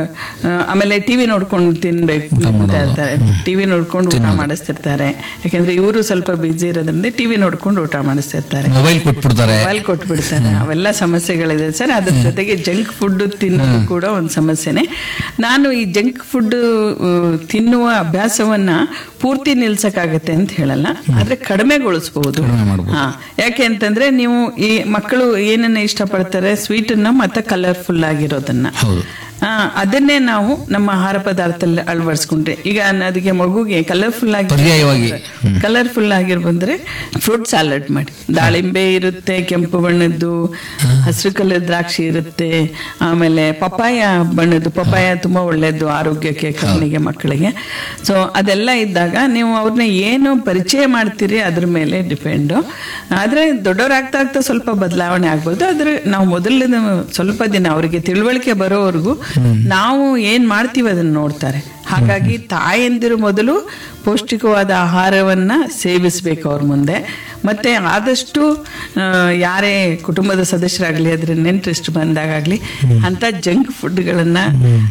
ಆ, ಆಮೇಲೆ ಟಿವಿ ನೋಡ್ಕೊಂಡು ತಿನ್ಬೇಕು ಅಂತ ಇರ್ತಾರೆ ಟಿವಿ ನೋಡ್ಕೊಂಡು ಊಟ ಮಾಡಿಸ್ತಿರ್ತಾರೆ ಯಾಕಂದ್ರೆ ಇವರು ಸ್ವಲ್ಪ ಬಿಜಿ ಇರೋದ್ರಿಂದ ಟಿವಿ ನೋಡ್ಕೊಂಡು ಊಟ ಮಾಡಿಸ್ತಿರ್ತಾರೆ ಮೊಬೈಲ್ ಕೊಟ್ಬಿಡ್ತಾರೆ ಮೊಬೈಲ್ ಕೊಟ್ಬಿಡ್ತಾರೆ ಅವೆಲ್ಲ ಸಮಸ್ಯೆಗಳಿದೆ ಸರ್ ಅದ್ರ ಜೊತೆಗೆ ಜಂಕ್ ಫುಡ್ ತಿನ್ನೋದು ಕೂಡ ಒಂದು ಸಮಸ್ಯೆನೆ ನಾನು ಈ ಜಂಕ್ ಫುಡ್ ತಿನ್ನುವ ಅಭ್ಯಾಸವನ್ನ ಪೂರ್ತಿ ನಿಲ್ಸಕ್ಕಾಗತ್ತೆ ಅಂತ ಹೇಳಲ್ಲ ಆದ್ರೆ ಕಡಿಮೆಗೊಳಿಸಬಹುದು ಕಡಿಮೆ ಮಾಡ್ಬೋದು. ಹಾ ಯಾಕೆ ಅಂತಂದ್ರೆ ನೀವು ಈ ಮಕ್ಕಳು ಏನನ್ನ ಇಷ್ಟಪಡ್ತಾರೆ ಸ್ವೀಟ್ ಅನ್ನ ಮತ್ತೆ ಕಲರ್ಫುಲ್ ಆಗಿರೋದನ್ನ ಹೌದು ಆ, ಅದನ್ನೇ ನಾವು ನಮ್ಮ ಆಹಾರ ಪದಾರ್ಥದಲ್ಲಿ ಅಳವಡಿಸ್ಕೊಂಡ್ರೆ ಈಗ ಅದಕ್ಕೆ ಮಗುಗೆ ಕಲರ್ಫುಲ್ ಆಗಿ ಪರ್ಯಾಯವಾಗಿ ಕಲರ್ಫುಲ್ ಆಗಿರ್ಬಂದ್ರೆ ಫ್ರೂಟ್ ಸಾಲಡ್ ಮಾಡಿ ದಾಳಿಂಬೆ ಇರುತ್ತೆ ಕೆಂಪು ಬಣ್ಣದ್ದು ಹಸಿರು ಕಲರ್ ದ್ರಾಕ್ಷಿ ಇರುತ್ತೆ ಆಮೇಲೆ ಪಪಾಯ ಬಣ್ಣದ್ದು ಪಪಾಯ ತುಂಬಾ ಒಳ್ಳೇದು ಆರೋಗ್ಯಕ್ಕೆ ಕಣ್ಣಿಗೆ ಮಕ್ಕಳಿಗೆ ಸೊ ಅದೆಲ್ಲ ಇದ್ದಾಗ ನೀವು ಅವ್ರನ್ನ ಏನು ಪರಿಚಯ ಮಾಡ್ತೀರಿ ಅದ್ರ ಮೇಲೆ ಡಿಪೆಂಡು ಆದ್ರೆ ದೊಡ್ಡವರಾಗ್ತಾ ಆಗ್ತಾ ಸ್ವಲ್ಪ ಬದಲಾವಣೆ ಆಗ್ಬೋದು ಆದ್ರೆ ನಾವು ಮೊದಲಿನ ಸ್ವಲ್ಪ ದಿನ ಅವರಿಗೆ ತಿಳುವಳಿಕೆ ಬರೋವರೆಗೂ ನಾವು ಏನ್ ಮಾಡ್ತೀವಿ ಅದನ್ನ ನೋಡ್ತಾರೆ ಹಾಗಾಗಿ ತಾಯಂದಿರು ಮೊದಲು ಪೌಷ್ಟಿಕವಾದ ಆಹಾರವನ್ನ ಸೇವಿಸ್ಬೇಕು ಅವ್ರ ಮುಂದೆ ಮತ್ತೆ ಆದಷ್ಟು ಆ, ಯಾರೇ ಕುಟುಂಬದ ಸದಸ್ಯರಾಗ್ಲಿ ಅದ್ರ ನೆಂಟರಿಷ್ಟು ಬಂದಾಗಲಿ ಅಂತ ಜಂಕ್ ಫುಡ್ಗಳನ್ನ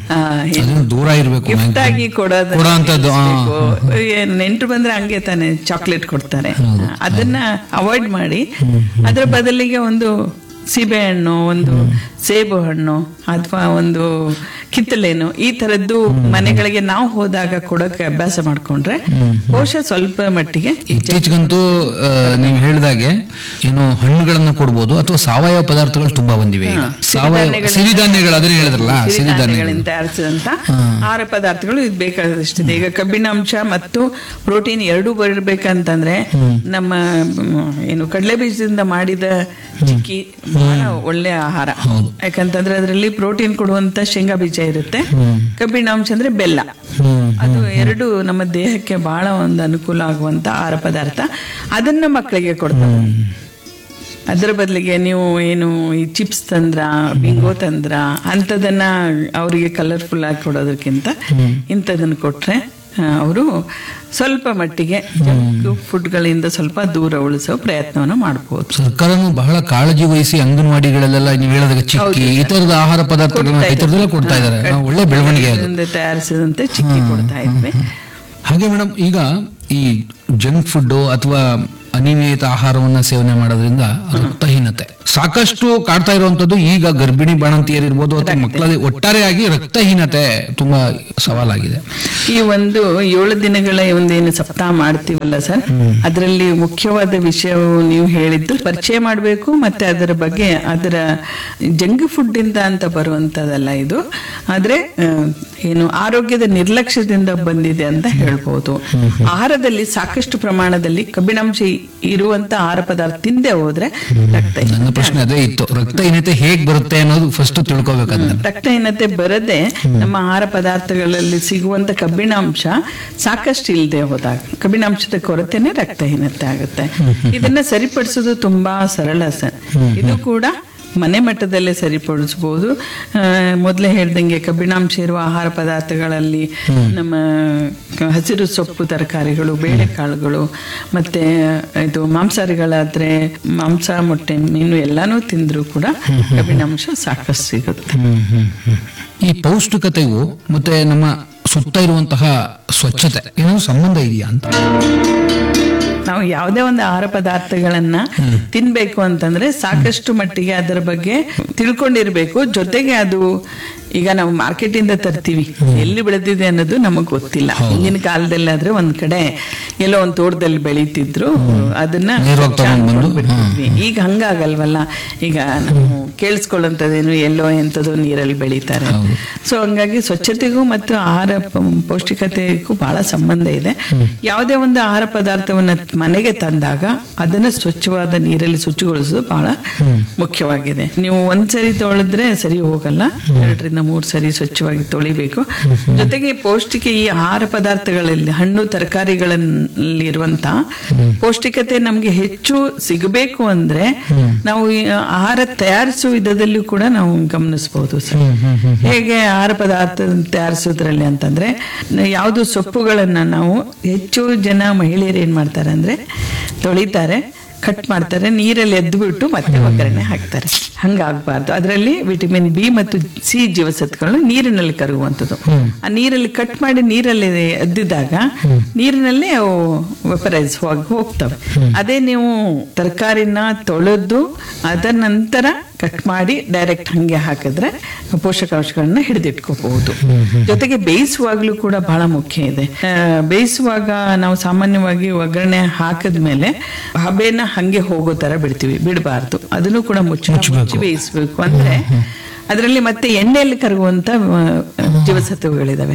ಅದನ್ನ ದೂರ ಇರ್ಬೇಕು ಗಿಫ್ಟ್ ಆಗಿ ಕೊಡೋದು ಕೊಡೋಂಥದ್ದು, ಆ. ನೆಂಟರು ಬಂದ್ರೆ ಹಂಗೆ ತಾನೆ ಚಾಕ್ಲೇಟ್ ಕೊಡ್ತಾರೆ ಅದನ್ನ ಅವಾಯ್ಡ್ ಮಾಡಿ ಅದ್ರ ಬದಲಿಗೆ ಒಂದು ಸೀಬೆ ಹಣ್ಣು ಒಂದು ಸೇಬು ಹಣ್ಣು ಅಥವಾ ಒಂದು ಕಿತ್ತಲೇನು ಈ ತರದ್ದು ಮನೆಗಳಿಗೆ ನಾವು ಹೋದಾಗ ಕೊಡೋಕೆ ಅಭ್ಯಾಸ ಮಾಡ್ಕೊಂಡ್ರೆ ಬಹುಶಃ ಸ್ವಲ್ಪ ಮಟ್ಟಿಗೆ ಇತ್ತೀಚೆಗಂತೂ ಆ, ನೀವು ಹೇಳಿದಾಗೆ ಏನು ಹಣ್ಣುಗಳನ್ನ ಕೊಡ್ಬೋದು ಅಥವಾ ಸಾವಯವ ಪದಾರ್ಥಗಳು ತುಂಬಾ ಬಂದಿವೆ ಈಗ ಸಾವಯವ ಸಿರಿಧಾನ್ಯಗಳಿಂದ- ಸಿರಿಧಾನ್ಯಗಳು ಅದನ್ನ ಹೇಳಿದ್ರಲ್ಲ ಸಿರಿಧಾನ್ಯಗಳು ಸಿರಿಧಾನ್ಯಗಳಿಂದ ತಯಾರಿಸಿದಂತ ಆಹಾರ ಪದಾರ್ಥಗಳು ಇದು ಬೇಕಾದಷ್ಟಿದೆ ಈಗ ಕಬ್ಬಿಣಾಂಶ ಮತ್ತು ಪ್ರೋಟೀನ್ ಎರಡೂ ಬರಬೇಕಂತಂದ್ರೆ ನಮ್ಮ ಮ್, ಏನು ಕಡಲೆ ಬೀಜದಿಂದ ಮಾಡಿದ ಚಿಕ್ಕಿ ಬಹಳ ಒಳ್ಳೆ ಆಹಾರ ಯಾಕಂತಂದ್ರೆ ಅದರಲ್ಲಿ ಪ್ರೋಟೀನ್ ಕೊಡುವಂತ ಶೇಂಗಾ ಬೀಜ ಇರುತ್ತೆ ಕಬ್ಬಿಣಾಂಶ ಅಂದ್ರೆ ಬೆಲ್ಲ ಅದು ಎರಡು ನಮ್ಮ ದೇಹಕ್ಕೆ ಬಹಳ ಒಂದು ಅನುಕೂಲ ಆಗುವಂತ ಆಹಾರ ಪದಾರ್ಥ ಅದನ್ನ ಮಕ್ಕಳಿಗೆ ಕೊಡ್ತಾರೆ ಅದರ ಬದಲಿಗೆ ನೀವು ಏನು ಈ ಚಿಪ್ಸ್ ತಂದ್ರ ಬಿಂಗೋ ತಂದ್ರ ಅಂಥದನ್ನ ಅವರಿಗೆ ಕಲರ್ಫುಲ್ ಆಗಿ ಕೊಡೋದಕ್ಕಿಂತ ಇಂಥದನ್ನ ಕೊಟ್ರೆ ಅವರು ಸ್ವಲ್ಪ ಮಟ್ಟಿಗೆ ಜಂಕ್ ಫುಡ್ಗಳಿಂದ ಸ್ವಲ್ಪ ದೂರ ಉಳಿಸೋ ಪ್ರಯತ್ನವನ್ನು ಮಾಡಬಹುದು ಸರ್ಕಾರನು ಬಹಳ ಕಾಳಜಿ ವಹಿಸಿ ಅಂಗನವಾಡಿಗಳಲ್ಲೆಲ್ಲ ನೀವು ಹೇಳಿದಾಗ ಚಿಕ್ಕಿ ಈ ತರದ ಆಹಾರ ಪದಾರ್ಥಗಳನ್ನ ಈ ತರದೆಲ್ಲ ಕೊಡ್ತಾ ಇದ್ದಾರೆ ನಾವು ಒಳ್ಳೆ ಬೆಳವಣಿಗೆ ಅದು ತಯಾರಿಸಿದಂತೆ ಚಿಕ್ಕಿ ಕೊಡ್ತಾ ಇದ್ವಿ ಹಾಗೆ ಮೇಡಮ್ ಈಗ ಈ ಜಂಕ್ ಫುಡ್ ಅಥವಾ ಅನಿಯಮಿತ ಆಹಾರವನ್ನ ಸೇವನೆ ಮಾಡೋದ್ರಿಂದ ರಕ್ತಹೀನತೆ ಸಾಕಷ್ಟು ಕಾಡ್ತಾ ಇರುವಂತದ್ದು ಈಗ ಗರ್ಭಿಣಿ ಬಾಣಂತಿಯರಿರ್ಬೋದು ಅಥವಾ ಮಕ್ಕಳಲ್ಲಿ ಒಟ್ಟಾರೆಯಾಗಿ ರಕ್ತಹೀನತೆ ತುಂಬಾ ಸವಾಲಾಗಿದೆ ಈ ಒಂದು ಏಳು ದಿನಗಳ ಒಂದೇನು ಸಪ್ತಾಹ ಮಾಡ್ತೀವಲ್ಲ ಸರ್ ಅದರಲ್ಲಿ ಮುಖ್ಯವಾದ ವಿಷಯವು ನೀವು ಹೇಳಿದ್ದು ಪರಿಚಯ ಮಾಡಬೇಕು ಮತ್ತೆ ಅದರ ಬಗ್ಗೆ ಅದರ ಜಂಕ್ ಫುಡ್ ಇಂದ ಅಂತ ಬರುವಂತದಲ್ಲ ಇದು ಆದ್ರೆ ಆ, ಏನು ಆರೋಗ್ಯದ ನಿರ್ಲಕ್ಷ್ಯದಿಂದ ಬಂದಿದೆ ಅಂತ ಹೇಳ್ಬೋದು ಆಹಾರದಲ್ಲಿ ಸಾಕಷ್ಟು ಪ್ರಮಾಣದಲ್ಲಿ ಕಬ್ಬಿಣಾಂಶ ಇರುವಂತ ಆಹಾರ ಪದಾರ್ಥ ತಿಂದೆ ಹೋದ್ರೆ ರಕ್ತ ನನ್ನ ಪ್ರಶ್ನೆ ಅದೇ ಇತ್ತು ರಕ್ತಹೀನತೆ ಹೇಗ್ ಬರುತ್ತೆ ಅನ್ನೋದು ಫಸ್ಟ್ ತಿಳ್ಕೊಬೇಕಂತ ರಕ್ತಹೀನತೆ ಬರದೆ ನಮ್ಮ ಆಹಾರ ಪದಾರ್ಥಗಳಲ್ಲಿ ಸಿಗುವಂತ ಕಬ್ಬಿಣಾಂಶ ಸಾಕಷ್ಟು ಇಲ್ಲದೆ ಹೋದಾಗ ಕಬ್ಬಿಣಾಂಶದ ಕೊರತೆನೆ ರಕ್ತಹೀನತೆ ಆಗುತ್ತೆ ಇದನ್ನ ಸರಿಪಡಿಸೋದು ತುಂಬಾ ಸರಳ ಸರ್ ಇದು ಕೂಡ ಮನೆ ಮಟ್ಟದಲ್ಲೇ ಸರಿಪಡಿಸಬಹುದು ಮೊದಲೇ ಹೇಳ್ದಂಗೆ ಕಬ್ಬಿಣಾಂಶ ಇರುವ ಆಹಾರ ಪದಾರ್ಥಗಳಲ್ಲಿ ನಮ್ಮ ಕ- ಹಸಿರು ಸೊಪ್ಪು ತರಕಾರಿಗಳು ಬೇಳೆಕಾಳುಗಳು ಮತ್ತೆ ಇದು ಮಾಂಸಾಹಾರಿಗಳಾದ್ರೆ ಮಾಂಸ ಮೊಟ್ಟೆ ಮೀನು ಎಲ್ಲಾನು ತಿಂದ್ರೂ ಕೂಡ ಕಬ್ಬಿಣಾಂಶ ಸಾಕಷ್ಟು ಸಿಗುತ್ತೆ ಈ ಪೌಷ್ಟಿಕತೆಯು ಮತ್ತೆ ನಮ್ಮ ಸುತ್ತ ಇರುವಂತಹ ಸ್ವಚ್ಛತೆ ಏನಾದ್ರು ಸಂಬಂಧ ಇದೆಯಾ ಅಂತ ನಾವು ಯಾವುದೇ ಒಂದು ಆಹಾರ ಪದಾರ್ಥಗಳನ್ನ ತಿನ್ಬೇಕು ಅಂತಂದ್ರೆ ಸಾಕಷ್ಟು ಮಟ್ಟಿಗೆ ಅದರ ಬಗ್ಗೆ ತಿಳ್ಕೊಂಡಿರ್ಬೇಕು ಜೊತೆಗೆ ಅದು ಈಗ ನಾವು ಮಾರ್ಕೆಟ್ ಇಂದ ತರ್ತೀವಿ ಎಲ್ಲಿ ಬೆಳೆದಿದೆ ಅನ್ನೋದು ನಮಗ್ ಗೊತ್ತಿಲ್ಲ ಹಿಂದಿನ ಕಾಲದಲ್ಲಿ ಆದ್ರೆ ಒಂದ್ ಕಡೆ ಎಲ್ಲೋ ಒಂದ್ ತೋಟದಲ್ಲಿ ಬೆಳೀತಿದ್ರು ಅದನ್ನ ನೇರವಾಗಿ ತಗೊಂಡ್ ಬಂದು, ಬಿಡ್ತಿದ್ವಿ ಈಗ ಹಂಗಾಗಲ್ವಲ್ಲ ಈಗ ನಾವು ಕೇಳಿಸ್ಕೊಳ್ಳುವಂಥದ್ದೇನು ಎಲ್ಲೋ ಎಂಥದೋ ನೀರಲ್ಲಿ ಬೆಳೀತಾರೆ ಸೊ ಹಂಗಾಗಿ ಸ್ವಚ್ಛತೆಗೂ ಮತ್ತು ಆಹಾರ ಪ- ಪೌಷ್ಟಿಕತೆಗೂ ಬಹಳ ಸಂಬಂಧ ಇದೆ ಯಾವುದೇ ಒಂದು ಆಹಾರ ಪದಾರ್ಥವನ್ನ ಮನೆಗೆ ತಂದಾಗ ಅದನ್ನ ಸ್ವಚ್ಛವಾದ ನೀರಲ್ಲಿ ಶುಚಿಗೊಳಿಸೋದು ಬಹಳ ಮುಖ್ಯವಾಗಿದೆ ನೀವು ಒಂದ್ಸರಿ ತೊಳೆದ್ರೆ ಸರಿ ಹೋಗಲ್ಲ ಎರಡರಿಂದ ಮೂರು ಸರಿ ಸ್ವಚ್ಛವಾಗಿ ತೊಳಿಬೇಕು ಜೊತೆಗೆ ಪೌಷ್ಟಿಕ ಈ ಆಹಾರ ಪದಾರ್ಥಗಳಲ್ಲಿ ಹಣ್ಣು ತರಕಾರಿಗಳಲ್ಲಿರುವಂತ ಪೌಷ್ಟಿಕತೆ ನಮ್ಗೆ ಹೆಚ್ಚು ಸಿಗಬೇಕು ಅಂದ್ರೆ ನಾವು ಈ ಆಹಾರ ತಯಾರಿಸುವ ವಿಧದಲ್ಲೂ ಕೂಡ ನಾವು ಗಮನಿಸಬಹುದು ಸರ್ ಹೇಗೆ ಆಹಾರ ಪದಾರ್ಥ ತಯಾರಿಸೋದ್ರಲ್ಲಿ ಅಂತಂದ್ರೆ ಯಾವುದು ಸೊಪ್ಪುಗಳನ್ನ ನಾವು ಹೆಚ್ಚು ಜನ ಮಹಿಳೆಯರು ಏನ್ ಮಾಡ್ತಾರೆ ಅಂದ್ರೆ ತೊಳಿತಾರೆ ಕಟ್ ಮಾಡ್ತಾರೆ ನೀರಲ್ಲಿ ಎದ್ದುಬಿಟ್ಟು ಮತ್ತೆ ಒಗ್ಗರಣೆ ಹಾಕ್ತಾರೆ ಹಂಗಾಗಬಾರ್ದು ಅದರಲ್ಲಿ ವಿಟಮಿನ್ ಬಿ ಮತ್ತು ಸಿ ಜೀವಸತ್ವಗಳು ನೀರಿನಲ್ಲಿ ಕರಗುವಂಥದ್ದು ಆ ನೀರಲ್ಲಿ ಕಟ್ ಮಾಡಿ ನೀರಲ್ಲಿ ಎದ್ದಿದಾಗ ನೀರಿನಲ್ಲೇ ಅವು ವೆಪರೈಸ್ ಹೋಗಿ ಹೋಗ್ತವೆ ಅದೇ ನೀವು ತರಕಾರಿನ ತೊಳೆದು ಅದರ ನಂತರ ಕಟ್ ಮಾಡಿ ಡೈರೆಕ್ಟ್ ಹಂಗೆ ಹಾಕಿದ್ರೆ ಪೋಷಕಾಂಶಗಳನ್ನ ಹಿಡಿದಿಟ್ಕೋಬಹುದು ಜೊತೆಗೆ ಬೇಯಿಸುವಾಗ್ಲೂ ಕೂಡ ಬಹಳ ಮುಖ್ಯ ಇದೆ ಆ, ಬೇಯಿಸುವಾಗ ನಾವು ಸಾಮಾನ್ಯವಾಗಿ ಒಗ್ಗರಣೆ ಹಾಕಿದ್ಮೇಲೆ ಹಬೆನ ಹಂಗೆ ಹೋಗೋ ತರ ಬಿಡ್ತೀವಿ ಬಿಡಬಾರ್ದು ಅದನ್ನು ಕೂಡ ಮುಚ್ಚಿ ಮುಚ್ಚಿ ಬೇಯಿಸ್ಬೇಕು ಅಂದ್ರೆ ಅದರಲ್ಲಿ ಮತ್ತೆ ಎಣ್ಣೆಯಲ್ಲಿ ಕರಗುವಂತ ಆ, ಜೀವಸತ್ವಗಳಿದಾವೆ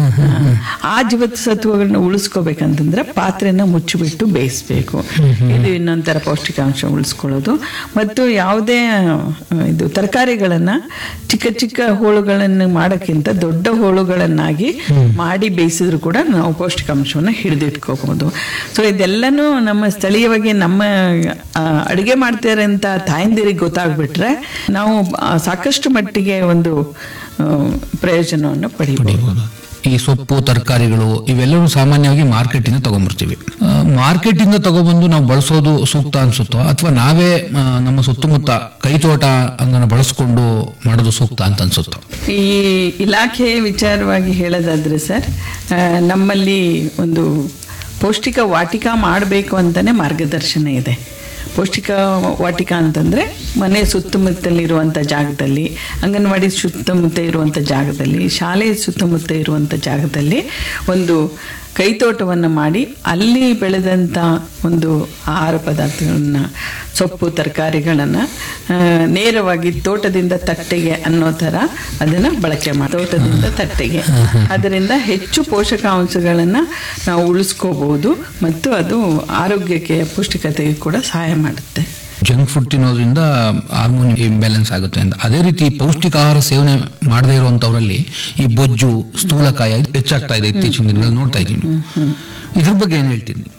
ಆ ಜೀವಸತ್ವಗಳನ್ನ ಉಳಿಸ್ಕೋಬೇಕಂತಂದ್ರೆ ಪಾತ್ರೆನ ಮುಚ್ಚಿಬಿಟ್ಟು ಬೇಯಿಸ್ಬೇಕು ಇದು ಇನ್ನೊಂಥರ ಪೌಷ್ಟಿಕಾಂಶ ಉಳಿಸ್ಕೊಳ್ಳೋದು ಮತ್ತು ಯಾವುದೇ ಆ, ಇದು ತರಕಾರಿಗಳನ್ನ ಚಿಕ್ಕ ಚಿಕ್ಕ ಹೋಳುಗಳನ್ನು ಮಾಡೋಕ್ಕಿಂತ ದೊಡ್ಡ ಹೋಳುಗಳನ್ನಾಗಿ ಮಾಡಿ ಬೇಯಿಸಿದ್ರು ಕೂಡ ನಾವು ಪೌಷ್ಟಿಕಾಂಶವನ್ನು ಹಿಡಿದಿಟ್ಕೋಬಹುದು ಸೊ ಇದೆಲ್ಲನೂ ನಮ್ಮ ಸ್ಥಳೀಯವಾಗಿ ನಮ್ಮ ಆ, ಅಡುಗೆ ಮಾಡ್ತಾರಂತ ತಾಯಂದಿರಿಗೆ ಗೊತ್ತಾಗ್ಬಿಟ್ರೆ ನಾವು ಆ, ಸಾಕಷ್ಟು ಮಟ್ಟಿಗೆ ಒಂದು ಆ, ಪ್ರಯೋಜನವನ್ನು ಪಡಿಬಹುದು ಈ ಸೊಪ್ಪು ತರಕಾರಿಗಳು ಇವೆಲ್ಲವೂ ಸಾಮಾನ್ಯವಾಗಿ ಮಾರ್ಕೆಟ್ ಇಂದ ತಗೊಂಡ್ಬರ್ತೀವಿ ಮಾರ್ಕೆಟ್ ಇಂದ ತಗೊಬಂದು ನಾವು ಬಳಸೋದು ಸೂಕ್ತ ಅನ್ಸುತ್ತೋ ಅಥವಾ ನಾವೇ ಆ, ನಮ್ಮ ಸುತ್ತಮುತ್ತ ಕೈತೋಟ ಅದನ್ನ ಬಳಸ್ಕೊಂಡು ಮಾಡೋದು ಸೂಕ್ತ ಅಂತ ಅನ್ಸುತ್ತೋ ಈ ಇಲಾಖೆ ವಿಚಾರವಾಗಿ ಹೇಳೋದಾದ್ರೆ ಸರ್ ಆ, ನಮ್ಮಲ್ಲಿ ಒಂದು ಪೌಷ್ಟಿಕ ವಾಟಿಕಾ ಮಾಡಬೇಕು ಅಂತಾನೆ ಮಾರ್ಗದರ್ಶನ ಇದೆ ಪೌಷ್ಟಿಕ ವಾಟಿಕ ಅಂತಂದ್ರೆ ಮನೆ ಸುತ್ತಮುತ್ತಲಿರುವಂಥ ಜಾಗದಲ್ಲಿ ಅಂಗನವಾಡಿ ಸುತ್ತಮುತ್ತ ಇರುವಂಥ ಜಾಗದಲ್ಲಿ ಶಾಲೆ ಸುತ್ತಮುತ್ತ ಇರುವಂಥ ಜಾಗದಲ್ಲಿ ಒಂದು ಕೈತೋಟವನ್ನು ಮಾಡಿ ಅಲ್ಲಿ ಬೆಳೆದಂಥ ಒಂದು ಆಹಾರ ಪದಾರ್ಥಗಳನ್ನ ಸೊಪ್ಪು ತರಕಾರಿಗಳನ್ನು ನೇರವಾಗಿ ತೋಟದಿಂದ ತಟ್ಟೆಗೆ ಅನ್ನೋ ಥರ ಅದನ್ನು ಬಳಕೆ ಮಾಡಿ ತೋಟದಿಂದ ತಟ್ಟೆಗೆ ಅದರಿಂದ ಹೆಚ್ಚು ಪೋಷಕಾಂಶಗಳನ್ನು ನಾವು ಉಳಿಸ್ಕೋಬಹುದು ಮತ್ತು ಅದು ಆರೋಗ್ಯಕ್ಕೆ ಪೌಷ್ಟಿಕತೆಗೆ ಕೂಡ ಸಹಾಯ ಮಾಡುತ್ತೆ ಜಂಕ್ ಫುಡ್ ತಿನ್ನೋದ್ರಿಂದ ಹಾರ್ಮೋನ್ ಇಂಬ್ಯಾಲೆನ್ಸ್ ಆಗುತ್ತೆ ಅಂತ ಅದೇ ರೀತಿ ಪೌಷ್ಟಿಕ ಆಹಾರ ಸೇವನೆ ಮಾಡದೇ ಇರುವಂತವರಲ್ಲಿ ಈ ಬೊಜ್ಜು ಸ್ಥೂಲಕಾಯ ಇದು ಹೆಚ್ಚಾಗ್ತಾ ಇದೆ ಇತ್ತೀಚಿನ ದಿನಗಳಲ್ಲಿ ನೋಡ್ತಾ ಇದ್ದೀನಿ ಇದ್ರ ಬಗ್ಗೆ ಏನ್ ಹೇಳ್ತೀನಿ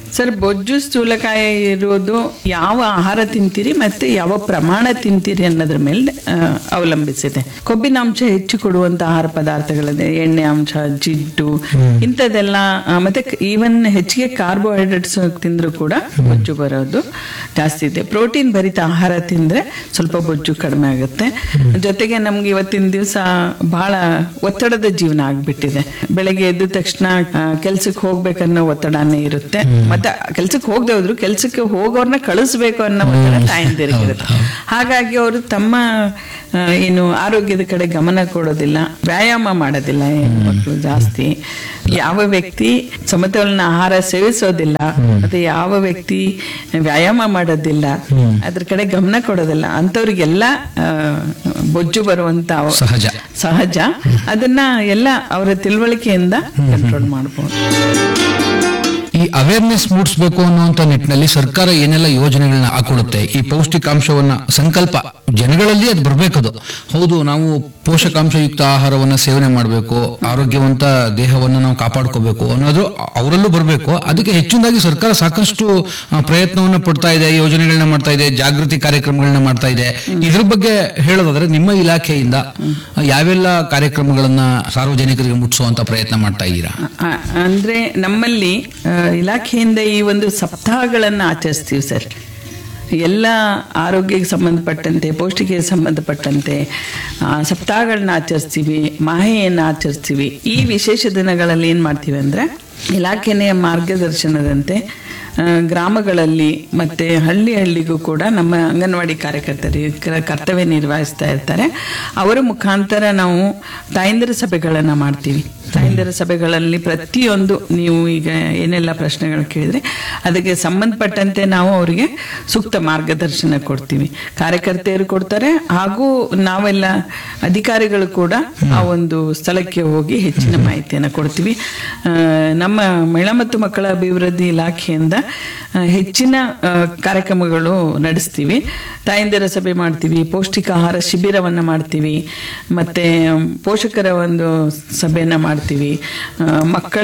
ಸರ್ ಬೊಜ್ಜು ಸ್ಥೂಲಕಾಯ ಇರೋದು ಯಾವ ಆಹಾರ ತಿಂತೀರಿ ಮತ್ತೆ ಯಾವ ಪ್ರಮಾಣ ತಿಂತೀರಿ ಅನ್ನೋದ್ರ ಮೇಲೆ ಆ, ಅವಲಂಬಿಸಿದೆ ಕೊಬ್ಬಿನಾಂಶ ಹೆಚ್ಚು ಕೊಡುವಂತ ಆಹಾರ ಪದಾರ್ಥಗಳಿದೆ ಎಣ್ಣೆ ಅಂಶ ಜಿಡ್ಡು ಇಂಥದ್ದೆಲ್ಲ ಆ, ಮತ್ತೆ ಈವನ್ ಹೆಚ್ಚಿಗೆ ಕಾರ್ಬೋಹೈಡ್ರೇಟ್ಸ್ ತಿಂದ್ರು ಕೂಡ ಬೊಜ್ಜು ಬರೋದು ಜಾಸ್ತಿ ಇದೆ ಪ್ರೋಟೀನ್ ಭರಿತ ಆಹಾರ ತಿಂದ್ರೆ ಸ್ವಲ್ಪ ಬೊಜ್ಜು ಕಡಿಮೆ ಆಗುತ್ತೆ ಜೊತೆಗೆ ನಮ್ಗೆ ಇವತ್ತಿನ ದಿವಸ ಬಹಳ ಒತ್ತಡದ ಜೀವನ ಆಗ್ಬಿಟ್ಟಿದೆ ಬೆಳಗ್ಗೆ ಎದ್ದ ತಕ್ಷಣ ಕೆಲ್ಸಕ್ಕೆ ಹೋಗ್ಬೇಕನ್ನೋ ಒತ್ತಡನೇ ಇರುತ್ತೆ ಮತ್ತೆ ಕೆಲ್ಸಕ್ಕೆ ಹೋಗದೆ ಹೋದ್ರು ಕೆಲ್ಸಕ್ಕೆ ಹೋಗೋರ್ನ ಕಳಿಸ್ಬೇಕು ಅನ್ನೋ ಒತ್ತಡ ತಾಯಂದಿರಿಗಿರುತ್ತೆ ಹಾಗಾಗಿ ಅವರು ತಮ್ಮ ಆ, ಏನು ಆರೋಗ್ಯದ ಕಡೆ ಗಮನ ಕೊಡೋದಿಲ್ಲ ವ್ಯಾಯಾಮ ಮಾಡೋದಿಲ್ಲ ಹೆಣ್ಮಕ್ಳು ಜಾಸ್ತಿ ಯಾವ ವ್ಯಕ್ತಿ ಸಮತೋಲನ ಆಹಾರ ಸೇವಿಸೋದಿಲ್ಲ ಮತ್ತೆ ಯಾವ ವ್ಯಕ್ತಿ ವ್ಯಾಯಾಮ ಮಾಡೋದಿಲ್ಲ ಅದ್ರ ಕಡೆ ಗಮನ ಕೊಡೋದಿಲ್ಲ ಅಂತವ್ರಿಗೆಲ್ಲ ಆ, ಬೊಜ್ಜು ಬರುವಂತ ಅವ- ಸಹಜ ಸಹಜ ಅದನ್ನ ಎಲ್ಲ ಅವರ ತಿಳುವಳಿಕೆಯಿಂದ ಕಂಟ್ರೋಲ್ ಮಾಡಬಹುದು ಈ ಅವೇರ್ನೆಸ್ ಮೂಡಿಸಬೇಕು ಅನ್ನುವಂತ ನಿಟ್ಟಿನಲ್ಲಿ ಸರ್ಕಾರ ಏನೆಲ್ಲ ಯೋಜನೆಗಳನ್ನ ಹಾಕೊಳ್ಳುತ್ತೆ ಈ ಪೌಷ್ಟಿಕಾಂಶವನ್ನ ಸಂಕಲ್ಪ ಜನಗಳಲ್ಲಿ ಅದು ಬರ್ಬೇಕದು ಹೌದು ನಾವು ಪೋಷಕಾಂಶಯುಕ್ತ ಆಹಾರವನ್ನ ಸೇವನೆ ಮಾಡಬೇಕು ಆರೋಗ್ಯವಂತ ದೇಹವನ್ನು ನಾವು ಕಾಪಾಡ್ಕೋಬೇಕು ಅನ್ನೋದು ಅವರಲ್ಲೂ ಬರಬೇಕು ಅದಕ್ಕೆ ಹೆಚ್ಚಿನದಾಗಿ ಸರ್ಕಾರ ಸಾಕಷ್ಟು ಆ, ಪ್ರಯತ್ನವನ್ನ ಪಡ್ತಾ ಇದೆ ಯೋಜನೆಗಳನ್ನ ಮಾಡ್ತಾ ಇದೆ ಜಾಗೃತಿ ಕಾರ್ಯಕ್ರಮಗಳನ್ನ ಮಾಡ್ತಾ ಇದೆ ಇದ್ರ ಬಗ್ಗೆ ಹೇಳೋದಾದ್ರೆ ನಿಮ್ಮ ಇಲಾಖೆಯಿಂದ ಯಾವೆಲ್ಲ ಕಾರ್ಯಕ್ರಮಗಳನ್ನ ಸಾರ್ವಜನಿಕರಿಗೆ ಮುಟ್ಟಿಸುವಂತ ಪ್ರಯತ್ನ ಮಾಡ್ತಾ ಇದ್ದೀರಾ ಆ- ಅಂದ್ರೆ ನಮ್ಮಲ್ಲಿ ಆ, ಇಲಾಖೆಯಿಂದ ಈ ಒಂದು ಸಪ್ತಾಹಗಳನ್ನ ಆಚರಿಸ್ತೀವಿ ಸರ್ ಎಲ್ಲ ಆರೋಗ್ಯಕ್ಕೆ ಸಂಬಂಧಪಟ್ಟಂತೆ ಪೌಷ್ಟಿಕೆಗೆ ಸಂಬಂಧಪಟ್ಟಂತೆ ಆ, ಸಪ್ತಾಹಗಳನ್ನ ಆಚರಿಸ್ತೀವಿ ಮಾಹೆಯನ್ನು ಆಚರಿಸ್ತೀವಿ ಈ ವಿಶೇಷ ದಿನಗಳಲ್ಲಿ ಏನು ಮಾಡ್ತೀವಿ ಅಂದರೆ ಇಲಾಖೆಯ ಮಾರ್ಗದರ್ಶನದಂತೆ ಆ, ಗ್ರಾಮಗಳಲ್ಲಿ ಮತ್ತೆ ಹಳ್ಳಿ ಹಳ್ಳಿಗೂ ಕೂಡ ನಮ್ಮ ಅಂಗನವಾಡಿ ಕಾರ್ಯಕರ್ತರು ಕ- ಕರ್ತವ್ಯ ನಿರ್ವಹಿಸ್ತಾ ಇರ್ತಾರೆ ಅವರ ಮುಖಾಂತರ ನಾವು ತಾಯಂದಿರ ಸಭೆಗಳನ್ನು ಮಾಡ್ತೀವಿ ತಾಯಂದಿರ ಸಭೆಗಳಲ್ಲಿ ಪ್ರತಿಯೊಂದು ನೀವು ಈಗ ಏನೆಲ್ಲ ಪ್ರಶ್ನೆಗಳು ಕೇಳಿದ್ರೆ ಅದಕ್ಕೆ ಸಂಬಂಧಪಟ್ಟಂತೆ ನಾವು ಅವರಿಗೆ ಸೂಕ್ತ ಮಾರ್ಗದರ್ಶನ ಕೊಡ್ತೀವಿ ಕಾರ್ಯಕರ್ತೆಯರು ಕೊಡ್ತಾರೆ ಹಾಗೂ ನಾವೆಲ್ಲ ಅಧಿಕಾರಿಗಳು ಕೂಡ ಆ ಒಂದು ಸ್ಥಳಕ್ಕೆ ಹೋಗಿ ಹೆಚ್ಚಿನ ಮಾಹಿತಿಯನ್ನು ಕೊಡ್ತೀವಿ ಆ, ನಮ್ಮ ಮಹಿಳಾ ಮತ್ತು ಮಕ್ಕಳ ಅಭಿವೃದ್ಧಿ ಇಲಾಖೆಯಿಂದ ಆ, ಹೆಚ್ಚಿನ ಆ, ಕಾರ್ಯಕ್ರಮಗಳು ನಡೆಸ್ತೀವಿ ತಾಯಂದಿರ ಸಭೆ ಮಾಡ್ತೀವಿ ಪೌಷ್ಟಿಕ ಆಹಾರ ಶಿಬಿರವನ್ನು ಮಾಡ್ತೀವಿ ಮತ್ತೆ ಪೋಷಕರ ಒಂದು ಸಭೆಯನ್ನ ಮಾಡ್ತೀವಿ ಆ, ಮಕ್ಕಳ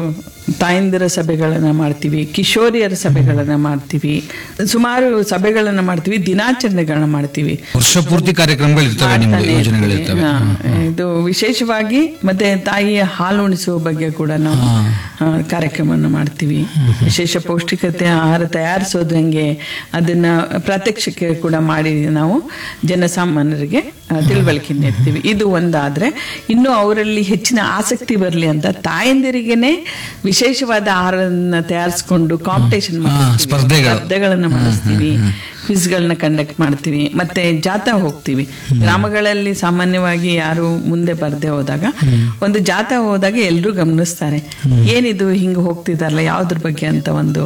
ತಾಯಂದಿರ ಸಭೆಗಳನ್ನು ಮಾಡ್ತೀವಿ ಕಿಶೋರಿಯರ ಸಭೆಗಳನ್ನು ಮಾಡ್ತೀವಿ ಸುಮಾರು ಸಭೆಗಳನ್ನು ಮಾಡ್ತೀವಿ ದಿನಾಚರಣೆಗಳನ್ನ ಮಾಡ್ತೀವಿ ವರ್ಷ ಪೂರ್ತಿ ಕಾರ್ಯಕ್ರಮಗಳು ಇರ್ತವೆ ನಿಮ್ದು ಮಾಡ್ತಾನೆ ಯೋಜನೆಗಳಿರ್ತವೆ ಇರ್ತೀವಿ. ಹಾ, ಇದು ವಿಶೇಷವಾಗಿ ಮತ್ತೆ ತಾಯಿಯ ಹಾಲು ಉಣಿಸುವ ಬಗ್ಗೆ ಕೂಡ ನಾವು ಆ, ಕಾರ್ಯಕ್ರಮವನ್ನು ಮಾಡ್ತೀವಿ ವಿಶೇಷ ಪೌಷ್ಟಿಕತೆ ಆಹಾರ ತಯಾರಿಸೋದು ಹೆಂಗೆ ಅದನ್ನ ಪ್ರಾತ್ಯಕ್ಷಿಕೆ ಕೂಡ ಮಾಡಿ ನಾವು ಜನಸಾಮಾನ್ಯರಿಗೆ ಆ, ತಿಳುವಳಿಕೆ ನೀಡ್ತೀವಿ ಇದು ಒಂದಾದ್ರೆ ಇನ್ನು ಅವರಲ್ಲಿ ಹೆಚ್ಚಿನ ಆಸಕ್ತಿ ಬರಲಿ ಅಂತ ತಾಯಂದಿರಿಗೆನೆ ವಿಶೇಷವಾದ ಆಹಾರನ ತಯಾರಿಸ್ಕೊಂಡು ಕಾಂಪಿಟೇಷನ್ ಸ್ಪರ್ಧೆಗಳು. ಸ್ಪರ್ಧೆಗಳನ್ನ ಮಾಡಿಸ್ತೀವಿ ಕ್ವಿಸ್ಗಳನ್ನ ಕಂಡಕ್ಟ್ ಮಾಡ್ತೀವಿ ಮತ್ತೆ ಜಾಥಾ ಹೋಗ್ತೀವಿ ಗ್ರಾಮಗಳಲ್ಲಿ ಸಾಮಾನ್ಯವಾಗಿ ಯಾರು ಮುಂದೆ ಬರ್ದೆ ಹೋದಾಗ ಒಂದು ಜಾಥಾ ಹೋದಾಗ ಎಲ್ಲರೂ ಗಮನಿಸ್ತಾರೆ ಏನಿದು ಹಿಂಗೆ ಹೋಗ್ತಿದಾರಲ್ಲ ಯಾವ್ದ್ರ ಬಗ್ಗೆ ಅಂತ ಒಂದು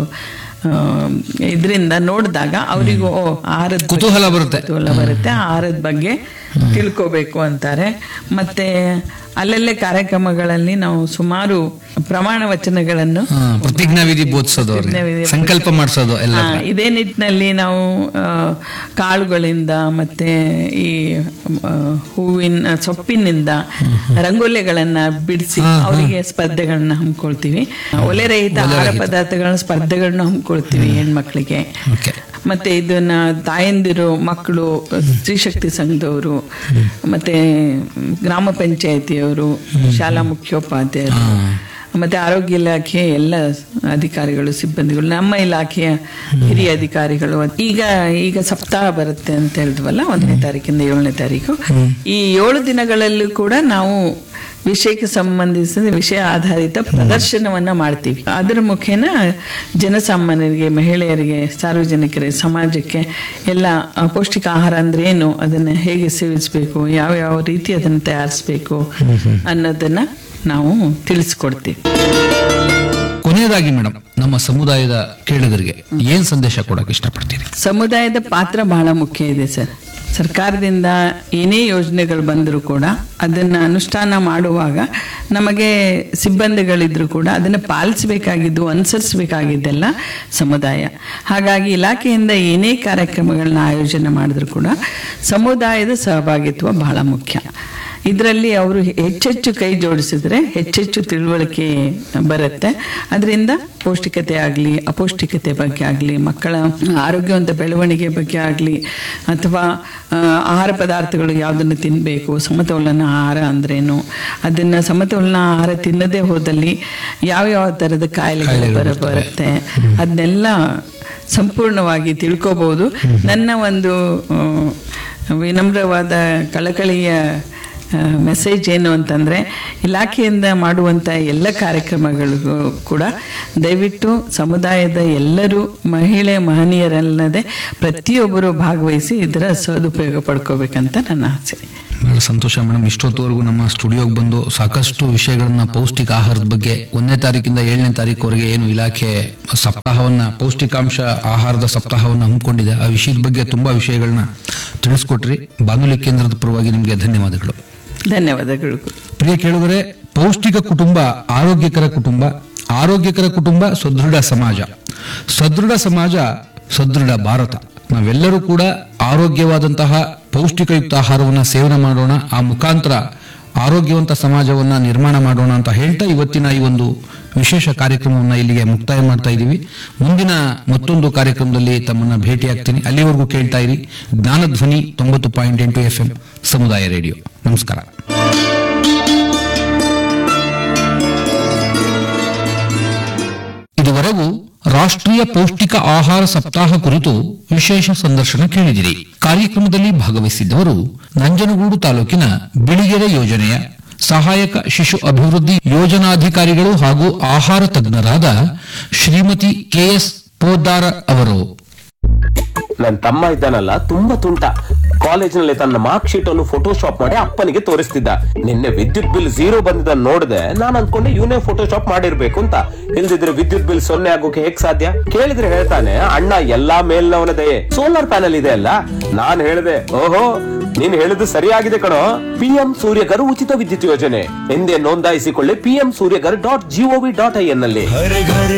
ಇದರಿಂದ ನೋಡಿದಾಗ ಅವರಿಗೂ ಓ ಆಹಾರದ ಬಗ್ಗೆ ಕುತೂಹಲ ಬರುತ್ತೆ ಕುತೂಹಲ ಬರುತ್ತೆ ಆಹಾರದ ಬಗ್ಗೆ ತಿಳ್ಕೋಬೇಕು ಅಂತಾರೆ ಮತ್ತೆ ಅಲ್ಲಲ್ಲೇ ಕಾರ್ಯಕ್ರಮಗಳಲ್ಲಿ ನಾವು ಸುಮಾರು ಪ್ರಮಾಣ ವಚನಗಳನ್ನು ಹಾ, ಪ್ರತಿಜ್ಞಾ ವಿಧಿ ಬೋಧಿಸೋದು ಅವ್ರಿಗೆ. ಪ್ರತಿಜ್ಞಾ ವಿಧಿ ಸಂಕಲ್ಪ ಮಾಡಿಸೋದು ಎಲ್ಲ ಆ, ಇದೇ ನಿಟ್ಟಿನಲ್ಲಿ ನಾವು ಆ, ಕಾಳುಗಳಿಂದ ಮತ್ತೆ ಈ ಆ, ಹೂವಿನ ಸೊಪ್ಪಿನಿಂದ ರಂಗೋಲಿಗಳನ್ನ ಬಿಡಿಸಿ ಅವರಿಗೆ ಸ್ಪರ್ಧೆಗಳನ್ನ ಹಮ್ಮಿಕೊಳ್ತೀವಿ ಒಲೆ ರಹಿತ ಆಹಾರ ಪದಾರ್ಥಗಳನ್ನ ಸ್ಪರ್ಧೆಗಳನ್ನ ಹಮ್ಮಿಕೊಳ್ತೀವಿ ಹೆಣ್ಮಕ್ಳಿಗೆ ಓಕೆ ಮತ್ತೆ ಇದನ್ನ ತಾಯಂದಿರು ಮಕ್ಕಳು ಸ್ತ್ರೀಶಕ್ತಿ ಸಂಘದವರು ಮತ್ತೆ ಗ್ರಾಮ ಪಂಚಾಯತಿಯವರು ಶಾಲಾ ಮುಖ್ಯೋಪಾಧ್ಯಾಯರು ಮತ್ತೆ ಆರೋಗ್ಯ ಇಲಾಖೆ ಎಲ್ಲ ಅಧಿಕಾರಿಗಳು ಸಿಬ್ಬಂದಿಗಳು ನಮ್ಮ ಇಲಾಖೆಯ ಹಿರಿಯ ಅಧಿಕಾರಿಗಳು ಈಗ ಈಗ ಸಪ್ತಾಹ ಬರುತ್ತೆ ಅಂತ ಹೇಳಿದ್ವಲ್ಲ ಒಂದನೇ ತಾರೀಕಿಂದ ಏಳನೇ ತಾರೀಕು ಈ ಏಳು ದಿನಗಳಲ್ಲೂ ಕೂಡ ನಾವು ವಿಷಯಕ್ಕೆ ಸಂಬಂಧಿಸಿದ ವಿಷಯ ಆಧಾರಿತ ಪ್ರದರ್ಶನವನ್ನ ಮಾಡ್ತೀವಿ ಅದರ ಮುಖೇನ ಜನಸಾಮಾನ್ಯರಿಗೆ ಮಹಿಳೆಯರಿಗೆ ಸಾರ್ವಜನಿಕರಿಗೆ ಸಮಾಜಕ್ಕೆ ಎಲ್ಲ ಆ, ಪೌಷ್ಟಿಕ ಆಹಾರ ಅಂದ್ರೆ ಏನು ಅದನ್ನ ಹೇಗೆ ಸೇವಿಸಬೇಕು ಯಾವ ಯಾವ ರೀತಿ ಅದನ್ನು ತಯಾರಿಸಬೇಕು ಅನ್ನೋದನ್ನ ನಾವು ತಿಳಿಸ್ಕೊಡ್ತೀವಿ ಕೊನೆಯದಾಗಿ ಮೇಡಮ್ ನಮ್ಮ ಸಮುದಾಯದ ಕೇಳುಗರಿಗೆ ಏನ್ ಸಂದೇಶ ಕೊಡಕ್ಕೆ ಇಷ್ಟಪಡ್ತೀರಿ ಸಮುದಾಯದ ಪಾತ್ರ ಬಹಳ ಮುಖ್ಯ ಇದೆ ಸರ್ ಸರ್ಕಾರದಿಂದ ಏನೇ ಯೋಜನೆಗಳು ಬಂದರೂ ಕೂಡ ಅದನ್ನು ಅನುಷ್ಠಾನ ಮಾಡುವಾಗ ನಮಗೆ ಸಿಬ್ಬಂದಿಗಳಿದ್ರು ಕೂಡ ಅದನ್ನು ಪಾಲಿಸಬೇಕಾಗಿದ್ದು ಅನುಸರಿಸಬೇಕಾಗಿದ್ದೆಲ್ಲ ಸಮುದಾಯ ಹಾಗಾಗಿ ಇಲಾಖೆಯಿಂದ ಏನೇ ಕಾರ್ಯಕ್ರಮಗಳನ್ನ ಆಯೋಜನೆ ಮಾಡಿದ್ರು ಕೂಡ ಸಮುದಾಯದ ಸಹಭಾಗಿತ್ವ ಬಹಳ ಮುಖ್ಯ ಇದರಲ್ಲಿ ಅವರು ಹೆಚ್ಚೆಚ್ಚು ಕೈ ಜೋಡಿಸಿದ್ರೆ ಹೆಚ್ಚೆಚ್ಚು ತಿಳುವಳಿಕೆ ಬರುತ್ತೆ ಅದರಿಂದ ಪೌಷ್ಟಿಕತೆ ಆಗಲಿ ಅಪೌಷ್ಟಿಕತೆ ಬಗ್ಗೆ ಆಗಲಿ ಮಕ್ಕಳ ಆರೋಗ್ಯವಂತ ಬೆಳವಣಿಗೆ ಬಗ್ಗೆ ಆಗಲಿ ಅಥವಾ ಆ, ಆಹಾರ ಪದಾರ್ಥಗಳು ಯಾವುದನ್ನು ತಿನ್ನಬೇಕು ಸಮತೋಲನ ಆಹಾರ ಅಂದ್ರೇನು ಅದನ್ನ ಸಮತೋಲನ ಆಹಾರ ತಿನ್ನದೇ ಹೋದಲ್ಲಿ ಯಾವ ಯಾವ ಥರದ ಕಾಯಿಲೆಗಳು ಬರ ಬರುತ್ತೆ ಅದನ್ನೆಲ್ಲ ಸಂಪೂರ್ಣವಾಗಿ ತಿಳ್ಕೋಬಹುದು ನನ್ನ ಒಂದು ಆ, ವಿನಮ್ರವಾದ ಕಳಕಳಿಯ ಮೆಸೇಜ್ ಏನು ಅಂತಂದರೆ ಇಲಾಖೆಯಿಂದ ಮಾಡುವಂಥ ಎಲ್ಲ ಕಾರ್ಯಕ್ರಮಗಳಿಗೂ ಕೂಡ ದಯವಿಟ್ಟು ಸಮುದಾಯದ ಎಲ್ಲರೂ ಮಹಿಳೆ ಮಹನೀಯರಲ್ಲದೆ ಪ್ರತಿಯೊಬ್ಬರು ಭಾಗವಹಿಸಿ ಇದರ ಸದುಪಯೋಗ ಪಡ್ಕೋಬೇಕಂತ ನನ್ನ ಆಸೆ ಬಹಳ ಸಂತೋಷ ಮೇಡಮ್ ಇಷ್ಟೊತ್ತವರೆಗೂ ನಮ್ಮ ಸ್ಟುಡಿಯೋಗೆ ಬಂದು ಸಾಕಷ್ಟು ವಿಷಯಗಳನ್ನ ಪೌಷ್ಟಿಕ ಆಹಾರದ ಬಗ್ಗೆ ಒಂದನೇ ತಾರೀಕಿಂದ ಏಳನೇ ತಾರೀಕುವರೆಗೆ ಏನು ಇಲಾಖೆ ಸಪ್ತಾಹವನ್ನ ಪೌಷ್ಟಿಕಾಂಶ ಆಹಾರದ ಸಪ್ತಾಹವನ್ನ ಹಮ್ಮಿಕೊಂಡಿದೆ ಆ ವಿಷಯದ ಬಗ್ಗೆ ತುಂಬಾ ವಿಷಯಗಳನ್ನ ತಿಳಿಸ್ಕೊಟ್ರಿ ಬಾನುಲಿ ಕೇಂದ್ರದ ಪರವಾಗಿ ನಿಮಗೆ ಧನ್ಯವಾದಗಳು ಧನ್ಯವಾದಗಳು ಪ್ರಿಯ ಕೇಳುಗರೆ ಪೌಷ್ಟಿಕ ಕುಟುಂಬ ಆರೋಗ್ಯಕರ ಕುಟುಂಬ ಆರೋಗ್ಯಕರ ಕುಟುಂಬ ಸುದೃಢ ಸಮಾಜ ಸದೃಢ ಸಮಾಜ ಸದೃಢ ಭಾರತ ನಾವೆಲ್ಲರೂ ಕೂಡ ಆರೋಗ್ಯವಾದಂತಹ ಪೌಷ್ಟಿಕಯುಕ್ತ ಆಹಾರವನ್ನ ಸೇವನೆ ಮಾಡೋಣ ಆ ಮುಖಾಂತರ ಆರೋಗ್ಯವಂತ ಸಮಾಜವನ್ನ ನಿರ್ಮಾಣ ಮಾಡೋಣ ಅಂತ ಹೇಳ್ತಾ ಇವತ್ತಿನ ಈ ಒಂದು ವಿಶೇಷ ಕಾರ್ಯಕ್ರಮವನ್ನ ಇಲ್ಲಿಗೆ ಮುಕ್ತಾಯ ಮಾಡ್ತಾ ಇದ್ದೀವಿ ಮುಂದಿನ ಮತ್ತೊಂದು ಕಾರ್ಯಕ್ರಮದಲ್ಲಿ ತಮ್ಮನ್ನ ಭೇಟಿಯಾಗ್ತೀನಿ ಅಲ್ಲಿವರೆಗೂ ಕೇಳ್ತಾ ಇರಿ ಜ್ಞಾನಧ್ವನಿ ತೊಂಬತ್ತು ಪಾಯಿಂಟ್ ಎಂಟು ಎಫ್ ಎಂ ಸಮುದಾಯ ರೇಡಿಯೋ ನಮಸ್ಕಾರ ಇದುವರೆಗೂ ರಾಷ್ಟ್ರೀಯ ಪೌಷ್ಟಿಕ ಆಹಾರ ಸಪ್ತಾಹ ಕುರಿತು ವಿಶೇಷ ಸಂದರ್ಶನ ಕೇಳಿದಿರಿ ಕಾರ್ಯಕ್ರಮದಲ್ಲಿ ಭಾಗವಹಿಸಿದ್ದವರು ನಂಜನಗೂಡು ತಾಲೂಕಿನ ಬಿಳಿಗೆರೆ ಯೋಜನೆಯ ಸಹಾಯಕ ಶಿಶು ಅಭಿವೃದ್ಧಿ ಯೋಜನಾಧಿಕಾರಿಗಳು ಹಾಗೂ ಆಹಾರ ತಜ್ಞರಾದ ಶ್ರೀಮತಿ ಕೆಎಸ್ ಪೋದ್ದಾರ ಅವರು ನನ್ ತಮ್ಮ ಇದ್ದಾನಲ್ಲ ತುಂಬಾ ತುಂಟ ಕಾಲೇಜಿನಲ್ಲಿ ತನ್ನ ಮಾರ್ಕ್ ಶೀಟ್ ಅನ್ನು ಫೋಟೋಶಾಪ್ ಮಾಡಿ ಅಪ್ಪನಿಗೆ ತೋರಿಸ್ತಿದ್ದ ನಿನ್ನೆ ವಿದ್ಯುತ್ ಬಿಲ್ ಝೀರೋ ಬಂದಿದ್ದ ನೋಡಿದೆ ನಾನು ಅನ್ಕೊಂಡೆ ಇವನೇ ಫೋಟೋಶಾಪ್ ಮಾಡಿರ್ಬೇಕು ಅಂತ ಇಲ್ದಿದ್ರೆ ವಿದ್ಯುತ್ ಬಿಲ್ ಸೊನ್ನೆ ಆಗೋಕೆ ಹೇಗ್ ಸಾಧ್ಯ ಕೇಳಿದ್ರೆ ಹೇಳ್ತಾನೆ ಅಣ್ಣ ಎಲ್ಲಾ ಮೇಲ್ನವನ ದಯೆ ಸೋಲಾರ್ ಪ್ಯಾನಲ್ ಇದೆ ಅಲ್ಲ ನಾನ್ ಹೇಳ್ದೆ ಓಹೋ ನೀನ್ ಹೇಳಿದ್ದು ಸರಿಯಾಗಿದೆ ಕಣೋ ಪಿಎಂ ಸೂರ್ಯಗರ್ ಉಚಿತ ವಿದ್ಯುತ್ ಯೋಜನೆ ಎಂದೇ ನೋಂದಾಯಿಸಿಕೊಳ್ಳಿ PM Suryaghar dot GOV dot I N ನಲ್ಲಿ